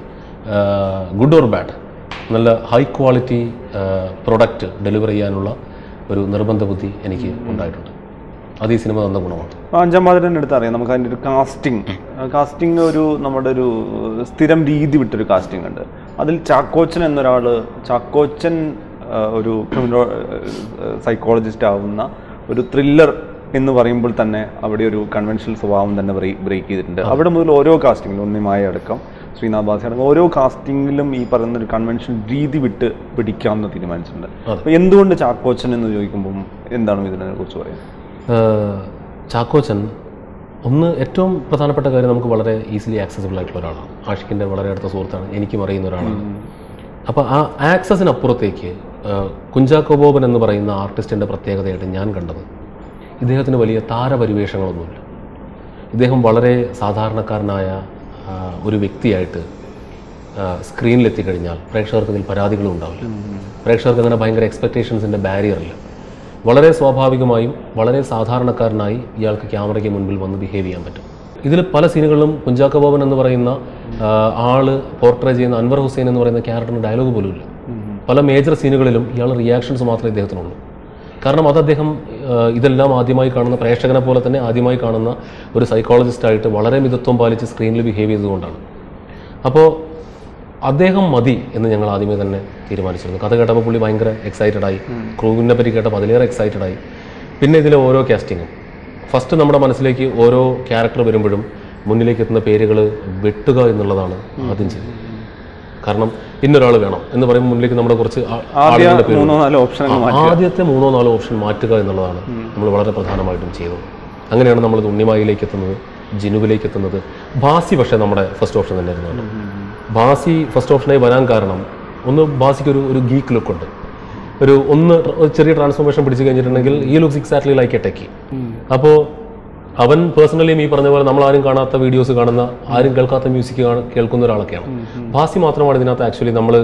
ഗുഡ് ഓർ ബാഡ് നല്ല ഹൈ ക്വാളിറ്റി പ്രൊഡക്റ്റ് ഡെലിവർ ചെയ്യാനുള്ള ഒരു നിർബന്ധ ബുദ്ധി എനിക്ക് ഉണ്ടായിട്ടുണ്ട് അത് ഈ സിനിമ തന്ന ഗുണമാണ് അഞ്ചാം പാതിരൻ്റെ അടുത്ത് അറിയാം നമുക്ക് അതിൻ്റെ ഒരു കാസ്റ്റിംഗ് കാസ്റ്റിംഗ് ഒരു നമ്മുടെ ഒരു സ്ഥിരം രീതി വിട്ടൊരു കാസ്റ്റിംഗ് ഉണ്ട് അതിൽ ചാക്കോച്ചൻ എന്നൊരാൾ ചാക്കോച്ചൻ ആ, ഒരു ക്രിമിനോ സൈക്കോളജിസ്റ്റ് ആവുന്ന ഒരു ത്രില്ലർ എന്ന് പറയുമ്പോൾ തന്നെ അവിടെ ഒരു കൺവെൻഷണൽ സ്വഭാവം തന്നെ ബ്രേക്ക് ചെയ്തിട്ടുണ്ട് അവിടെ മുതൽ ഓരോ കാസ്റ്റിങ്ങിലും ഉണ്ണിമായ അടക്കം ശ്രീനാഥ് ബാസി അടക്കം ഓരോ കാസ്റ്റിങ്ങിലും ഈ പറയുന്ന ഒരു കൺവെൻഷൻ രീതി വിട്ട് പിടിക്കാമെന്ന് തീരുമാനിച്ചിട്ടുണ്ട് അപ്പോൾ എന്തുകൊണ്ട് ചാക്കോച്ചൻ എന്ന് ചോദിക്കുമ്പം എന്താണ് ഇതിനെ കുറിച്ച് പറയുന്നത് ഏഹ് ചാക്കോച്ചൻ ഒന്ന് ഏറ്റവും പ്രധാനപ്പെട്ട കാര്യം നമുക്ക് വളരെ ഈസിലി ആക്സസിബിൾ ആയിട്ടുള്ള ഒരാളാണ് ആഷിക്കിൻ്റെ വളരെ അടുത്ത സുഹൃത്താണ് എനിക്കും അറിയുന്ന ഒരാളാണ് അപ്പോൾ ആ ആക്സസിനപ്പുറത്തേക്ക് ഏഹ് കുഞ്ചാക്കോ ബോബൻ എന്ന് പറയുന്ന ആർട്ടിസ്റ്റിൻ്റെ പ്രത്യേകതയായിട്ട് ഞാൻ കണ്ടത് ഇദ്ദേഹത്തിന് വലിയ താരപരിവേഷങ്ങളൊന്നുമില്ല ഇദ്ദേഹം വളരെ സാധാരണക്കാരനായ ആ, ഒരു വ്യക്തിയായിട്ട് സ്ക്രീനിലെത്തിക്കഴിഞ്ഞാൽ പ്രേക്ഷകർക്ക് ഇതിൽ പരാതികളും ഉണ്ടാവില്ല പ്രേക്ഷകർക്ക് അങ്ങനെ ഭയങ്കര എക്സ്പെക്റ്റേഷൻസിൻ്റെ ബാരിയറില്ല വളരെ സ്വാഭാവികമായും വളരെ സാധാരണക്കാരനായി ഇയാൾക്ക് ക്യാമറയ്ക്ക് മുൻപിൽ വന്ന് ബിഹേവ് ചെയ്യാൻ പറ്റും ഇതിൽ പല സീനുകളിലും കുഞ്ചാക്കോ ബോബൻ എന്ന് പറയുന്ന ആ, ആള് പോർട്രേ ചെയ്യുന്ന അൻവർ ഹുസൈൻ എന്ന് പറയുന്ന ക്യാരക്ടറിന് ഡയലോഗ് പോലും ഇല്ല പല മേജർ സീനുകളിലും ഇയാൾ റിയാക്ഷൻസ് മാത്രമേ ഇദ്ദേഹത്തിനുള്ളൂ കാരണം അത് അദ്ദേഹം ആ, ഇതെല്ലാം ആദ്യമായി കാണുന്ന പ്രേക്ഷകനെ പോലെ തന്നെ ആദ്യമായി കാണുന്ന ഒരു സൈക്കോളജിസ്റ്റായിട്ട് വളരെ മിതത്വം പാലിച്ച് സ്ക്രീനിൽ ബിഹേവ് ചെയ്തതുകൊണ്ടാണ് അപ്പോൾ അദ്ദേഹം മതി എന്ന് ഞങ്ങൾ ആദ്യമേ തന്നെ തീരുമാനിച്ചിരുന്നു കഥ കേട്ടപ്പോൾ പുള്ളി ഭയങ്കര എക്സൈറ്റഡ് ആയി ക്രൂവിനെ പറ്റി കേട്ടപ്പോൾ അതിലേറെ എക്സൈറ്റഡ് ആയി പിന്നെ ഇതിലെ ഓരോ കാസ്റ്റിങ്ങും ഫസ്റ്റ് നമ്മുടെ മനസ്സിലേക്ക് ഓരോ ക്യാരക്ടർ വരുമ്പോഴും മുന്നിലേക്ക് എത്തുന്ന പേരുകൾ വെട്ടുക എന്നുള്ളതാണ് ആദ്യം ചെയ്തത് കാരണം ഇന്നൊരാൾ വേണം എന്ന് പറയുമ്പോൾ മുന്നിലേക്ക് നമ്മുടെ കുറച്ച് ആ- ആദ്യ ആളുകളുടെ പേര് മൂന്നോ നാലോ ഓപ്ഷൻ ആദ്യത്തെ മൂന്നോ നാലോ ഓപ്ഷൻ മാറ്റുക എന്നുള്ളതാണ് നമ്മൾ വളരെ പ്രധാനമായിട്ടും ചെയ്തത് അങ്ങനെയാണ് നമ്മൾ ഉണ്ണിമായിലേക്ക് എത്തുന്നത് ജിനുവിലേക്ക് എത്തുന്നത് ബാസി പക്ഷേ നമ്മുടെ ഫസ്റ്റ് ഓപ്ഷൻ തന്നെയായിരുന്നു കേട്ടോ. ബാസി ഫസ്റ്റ് ഓപ്ഷനായി വരാൻ കാരണം ഒന്ന് ബാസിക്ക് ഒരു ഒരു ഗീക്ക് ലുക്ക് ഉണ്ട് ഒരു ഒന്ന് ട്ര- ഒരു ചെറിയ ട്രാൻസ്ഫോർമേഷൻ പിടിച്ചു കഴിഞ്ഞിട്ടുണ്ടെങ്കിൽ ഈ looks exactly like a techie അപ്പോൾ അവൻ പേഴ്സണലിയും ഈ പറഞ്ഞ പോലെ നമ്മൾ ആരും കാണാത്ത വീഡിയോസ് കാണുന്ന ആരും കേൾക്കാത്ത മ്യൂസിക് കേൾക്കുന്ന ഒരാളൊക്കെയാണ് ബാസി മാത്രമാണ് ഇതിനകത്ത് ആക്ച്വലി നമ്മൾ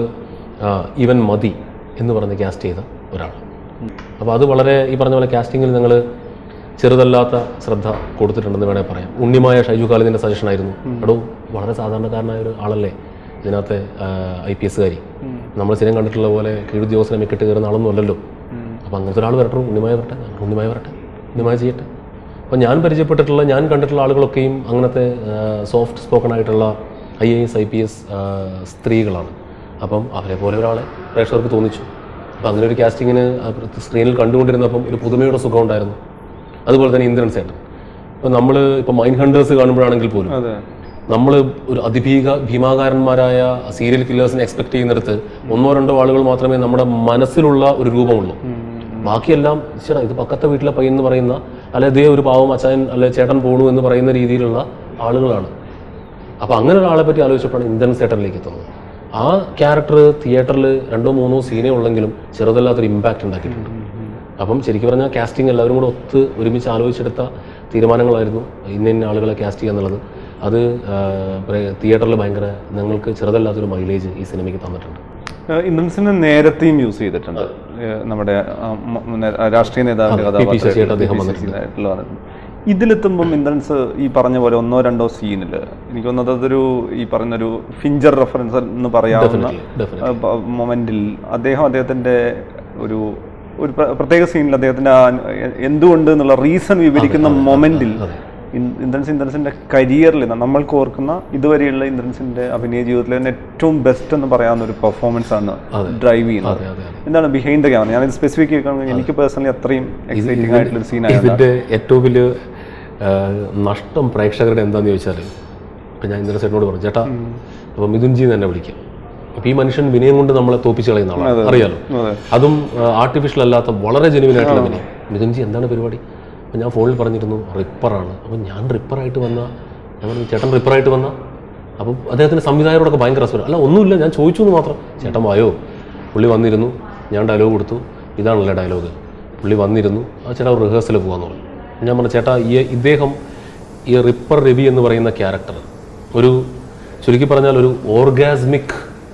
ഈവൻ മതി എന്ന് പറഞ്ഞ് കാസ്റ്റ് ചെയ്ത ഒരാൾ അപ്പോൾ അത് വളരെ ഈ പറഞ്ഞ പോലെ കാസ്റ്റിങ്ങിൽ ഞങ്ങൾ ചെറുതല്ലാത്ത ശ്രദ്ധ കൊടുത്തിട്ടുണ്ടെന്ന് വേണേൽ പറയാം ഉണ്ണിമായ ഷൈജു ഖാലിദിൻ്റെ സജഷൻ ആയിരുന്നു എടോ വളരെ സാധാരണക്കാരനായ ഒരു ആളല്ലേ ഇതിനകത്തെ ഐ പി എസ്സുകാരി നമ്മൾ സ്ഥിരം കണ്ടിട്ടുള്ള പോലെ കീഴുദ്യോഗസ്ഥനെ മെക്കിട്ട് കയറുന്ന ആളൊന്നും അല്ലല്ലോ അപ്പോൾ അങ്ങനത്തെ ഒരാൾ വരട്ടെ ഉണ്ണിമായ വരട്ടെ ഉണ്ണിമായ വരട്ടെ ഉണ്ണിമായ ചെയ്യട്ടെ അപ്പോൾ ഞാൻ പരിചയപ്പെട്ടിട്ടുള്ള ഞാൻ കണ്ടിട്ടുള്ള ആളുകളൊക്കെയും അങ്ങനത്തെ സോഫ്റ്റ് സ്പോക്കൺ ആയിട്ടുള്ള I A S I P S സ്ത്രീകളാണ് അപ്പം അവരെ പോലെ ഒരാളെ പ്രേക്ഷകർക്ക് തോന്നിച്ചു അപ്പം അങ്ങനെ ഒരു കാസ്റ്റിങ്ങിന് സ്ക്രീനിൽ കണ്ടുകൊണ്ടിരുന്നപ്പം ഒരു പുതുമയുടെ സുഖം ഉണ്ടായിരുന്നു അതുപോലെ തന്നെ ഇന്ദ്രൻ സേട്ടൻ ഇപ്പം നമ്മൾ ഇപ്പം മൈൻഡ് ഹണ്ടേഴ്സ് കാണുമ്പോഴാണെങ്കിൽ പോലും അതെ നമ്മൾ ഒരു അതിഭീക ഭീമാകാരന്മാരായ സീരിയൽ കില്ലേഴ്സിനെ എക്സ്പെക്ട് ചെയ്യുന്നിടത്ത് ഒന്നോ രണ്ടോ ആളുകൾ മാത്രമേ നമ്മുടെ മനസ്സിലുള്ള ഒരു രൂപമുള്ളൂ ബാക്കിയെല്ലാം ചേട്ടാ ഇത് പക്കത്തെ വീട്ടിലെ പയ്യൻ എന്ന് പറയുന്ന അല്ലെ ഇതേ ഒരു പാവം അച്ഛൻ അല്ലെ ചേട്ടൻ പോണു എന്ന് പറയുന്ന രീതിയിലുള്ള ആളുകളാണ് അപ്പോൾ അങ്ങനെ ഒരാളെ പറ്റി ആലോചിച്ചപ്പോഴാണ് ഇന്ദ്രൻ സേട്ടനിലേക്ക് എത്തുന്നത് ആ ക്യാരക്ടർ തിയേറ്ററിൽ രണ്ടോ മൂന്നോ സീനേ ഉള്ളെങ്കിലും ചെറുതല്ലാത്തൊരു ഇമ്പാക്റ്റ് ഉണ്ടാക്കിയിട്ടുണ്ട് അപ്പം ശരിക്കും പറഞ്ഞാൽ കാസ്റ്റിംഗ് എല്ലാവരും കൂടെ ഒത്ത് ഒരുമിച്ച് ആലോചിച്ചെടുത്ത തീരുമാനങ്ങളായിരുന്നു ഇന്ന ഇന്ന ആളുകളെ കാസ്റ്റ് ചെയ്യുക എന്നുള്ളത് അത് തിയേറ്ററിൽ ഭയങ്കര ഞങ്ങൾക്ക് ചെറുതല്ലാത്തൊരു മൈലേജ് ഈ സിനിമയ്ക്ക് തന്നിട്ടുണ്ട് ഇന്ദ്രൻസിനെ നേരത്തെയും യൂസ് ചെയ്തിട്ടുണ്ട് ഏഹ് നമ്മുടെ ആ, മ- നേ- രാഷ്ട്രീയ നേതാവിന്റെ പി. പി. ശശിയായിട്ട് അദ്ദേഹം കഥാപാത്രം ആയിട്ടുള്ള വന്നിട്ടുണ്ട്. ഇതിലെത്തുമ്പം ഇന്ദ്രൻസ് ഈ പറഞ്ഞ പോലെ ഒന്നോ രണ്ടോ സീനിൽ എനിക്ക് തോന്നുന്നത് അതൊരു ഈ പറഞ്ഞൊരു ഫിഞ്ചർ റെഫറൻസ് എന്ന് പറയാവുന്ന ഡെഫിനറ്റ്ലി മൊമെന്റിൽ അദ്ദേഹം അദ്ദേഹത്തിന്റെ ഒരു ഒരു പ്ര- പ്രത്യേക സീനിൽ അദ്ദേഹത്തിന്റെ ആ എ- എന്തുകൊണ്ട് എന്നുള്ള റീസൺ വിവരിക്കുന്ന മൊമെന്റിൽ ഇന്ദ്രൻസ് ഇന്ദ്രൻസിന്റെ കരിയറിൽ നമ്മൾക്ക് ഓർക്കുന്ന ഇതുവരെയുള്ള ഇന്ദ്രൻസിന്റെ അഭിനയ ജീവിതത്തിലെ തന്നെ ഏറ്റവും ബെസ്റ്റ് എന്ന് പറയാവുന്ന ഒരു പെർഫോമൻസ് ആണ് ഡ്രൈവ് ചെയ്യുന്നത് അതെ അതെ അതെ എന്താണ് ബിഹൈൻഡ് ദ ക്യാമറ ഞാനിത് സ്പെസിഫിക് കേൾക്കുകയാണെങ്കിൽ എനിക്ക് പേഴ്സണലി അത്രയും എക്സൈറ്റിംഗ് ആയിട്ടുള്ള ഒരു സീനായിരുന്നു ഇതിൻ്റെ ഏറ്റവും വലിയ ആ, നഷ്ടം പ്രേക്ഷകരുടെ എന്താന്ന് ചോദിച്ചാൽ ഇപ്പം ഞാൻ ഇന്നലെ ചേട്ടനോട് പറഞ്ഞു ചേട്ടാ അപ്പോൾ മിഥുൻജി തന്നെ വിളിക്കാം അപ്പോൾ ഈ മനുഷ്യൻ വിനയം കൊണ്ട് നമ്മളെ തോപ്പിച്ച് കളയുന്ന ആളാണ് അറിയാലോ അതെ അതും ആർട്ടിഫിഷ്യൽ അല്ലാത്ത വളരെ ജെനുവിൻ ആയിട്ടുള്ള വിനയം മിഥുൻജി എന്താണ് പരിപാടി അപ്പം ഞാൻ ഫോണിൽ പറഞ്ഞിരുന്നു റിപ്പറാണ് അപ്പം ഞാൻ റിപ്പറായിട്ട് വന്ന ഞാൻ പറഞ്ഞു ചേട്ടൻ റിപ്പറായിട്ട് വന്ന അപ്പം അദ്ദേഹത്തിൻ്റെ സംവിധായകരോടൊക്കെ ഭയങ്കര രസമാണ് അല്ല ഒന്നുമില്ല ഞാൻ ചോദിച്ചു എന്ന് മാത്രം ചേട്ടൻ വായോ പുള്ളി വന്നിരുന്നു ഞാൻ ഡയലോഗ് കൊടുത്തു ഇതാണല്ലേ ഡയലോഗ് പുള്ളി വന്നിരുന്നു ആ ചേട്ടാ റിഹേഴ്സൽ പോകാമെന്ന് പറഞ്ഞു ഞാൻ പറഞ്ഞു ചേട്ടാ ഈ ഇദ്ദേഹം ഈ റിപ്പർ രവി എന്ന് പറയുന്ന ക്യാരക്ടർ ഒരു ചുരുക്കി പറഞ്ഞാൽ ഒരു ഓർഗാസ്മിക്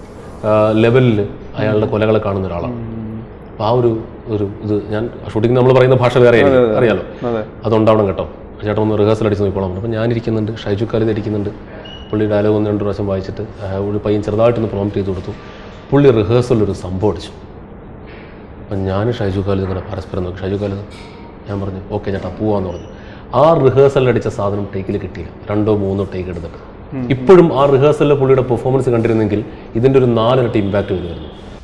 ലെവലിൽ അയാളുടെ കൊലകളെ കാണുന്ന ഒരാളാണ് അപ്പോൾ ആ ഒരു ഒരു ഇത് ഞാൻ ഷൂട്ടിംഗ് നമ്മൾ പറയുന്ന ഭാഷ വേറെ ആയിരിക്കും അറിയാലോ അതെ അതുണ്ടാവണം കേട്ടോ ചേട്ടൻ ഒന്ന് റിഹേഴ്സൽ അടിച്ച് നോക്കിക്കോളാം അപ്പോൾ ഞാനിരിക്കുന്നുണ്ട് ഷൈജു കാലിത് ഇരിക്കുന്നുണ്ട് പുള്ളി ഡയലോഗ് ഒന്ന് രണ്ട് പ്രാവശ്യം വായിച്ചിട്ട് ആ, ഒരു പയ്യൻ ചെറുതായിട്ടൊന്ന് പ്രോംപ്റ്റ് ചെയ്ത് കൊടുത്തു പുള്ളി റിഹേഴ്സലിൽ ഒരു സംഭവം അടിച്ചു അപ്പം ഞാൻ ഷൈജു കാലിത് ഇങ്ങനെ പരസ്പരം നോക്കി ഷൈജു കാലിത് ഞാൻ പറഞ്ഞു ഓക്കെ ചേട്ടാ പോവാന്ന് പറഞ്ഞു ആ റിഹേഴ്സലിൽ അടിച്ച സാധനം ടേക്കിൽ കിട്ടിയില്ല രണ്ടോ മൂന്നോ ടേക്ക് എടുത്തിട്ട് ഇപ്പോഴും ആ റിഹേഴ്സലിലെ പുള്ളിയുടെ പെർഫോമൻസ് കണ്ടിരുന്നെങ്കിൽ ഇതിൻ്റെ ഒരു നാലിരട്ടി ഇമ്പാക്റ്റ് വരുമായിരുന്നു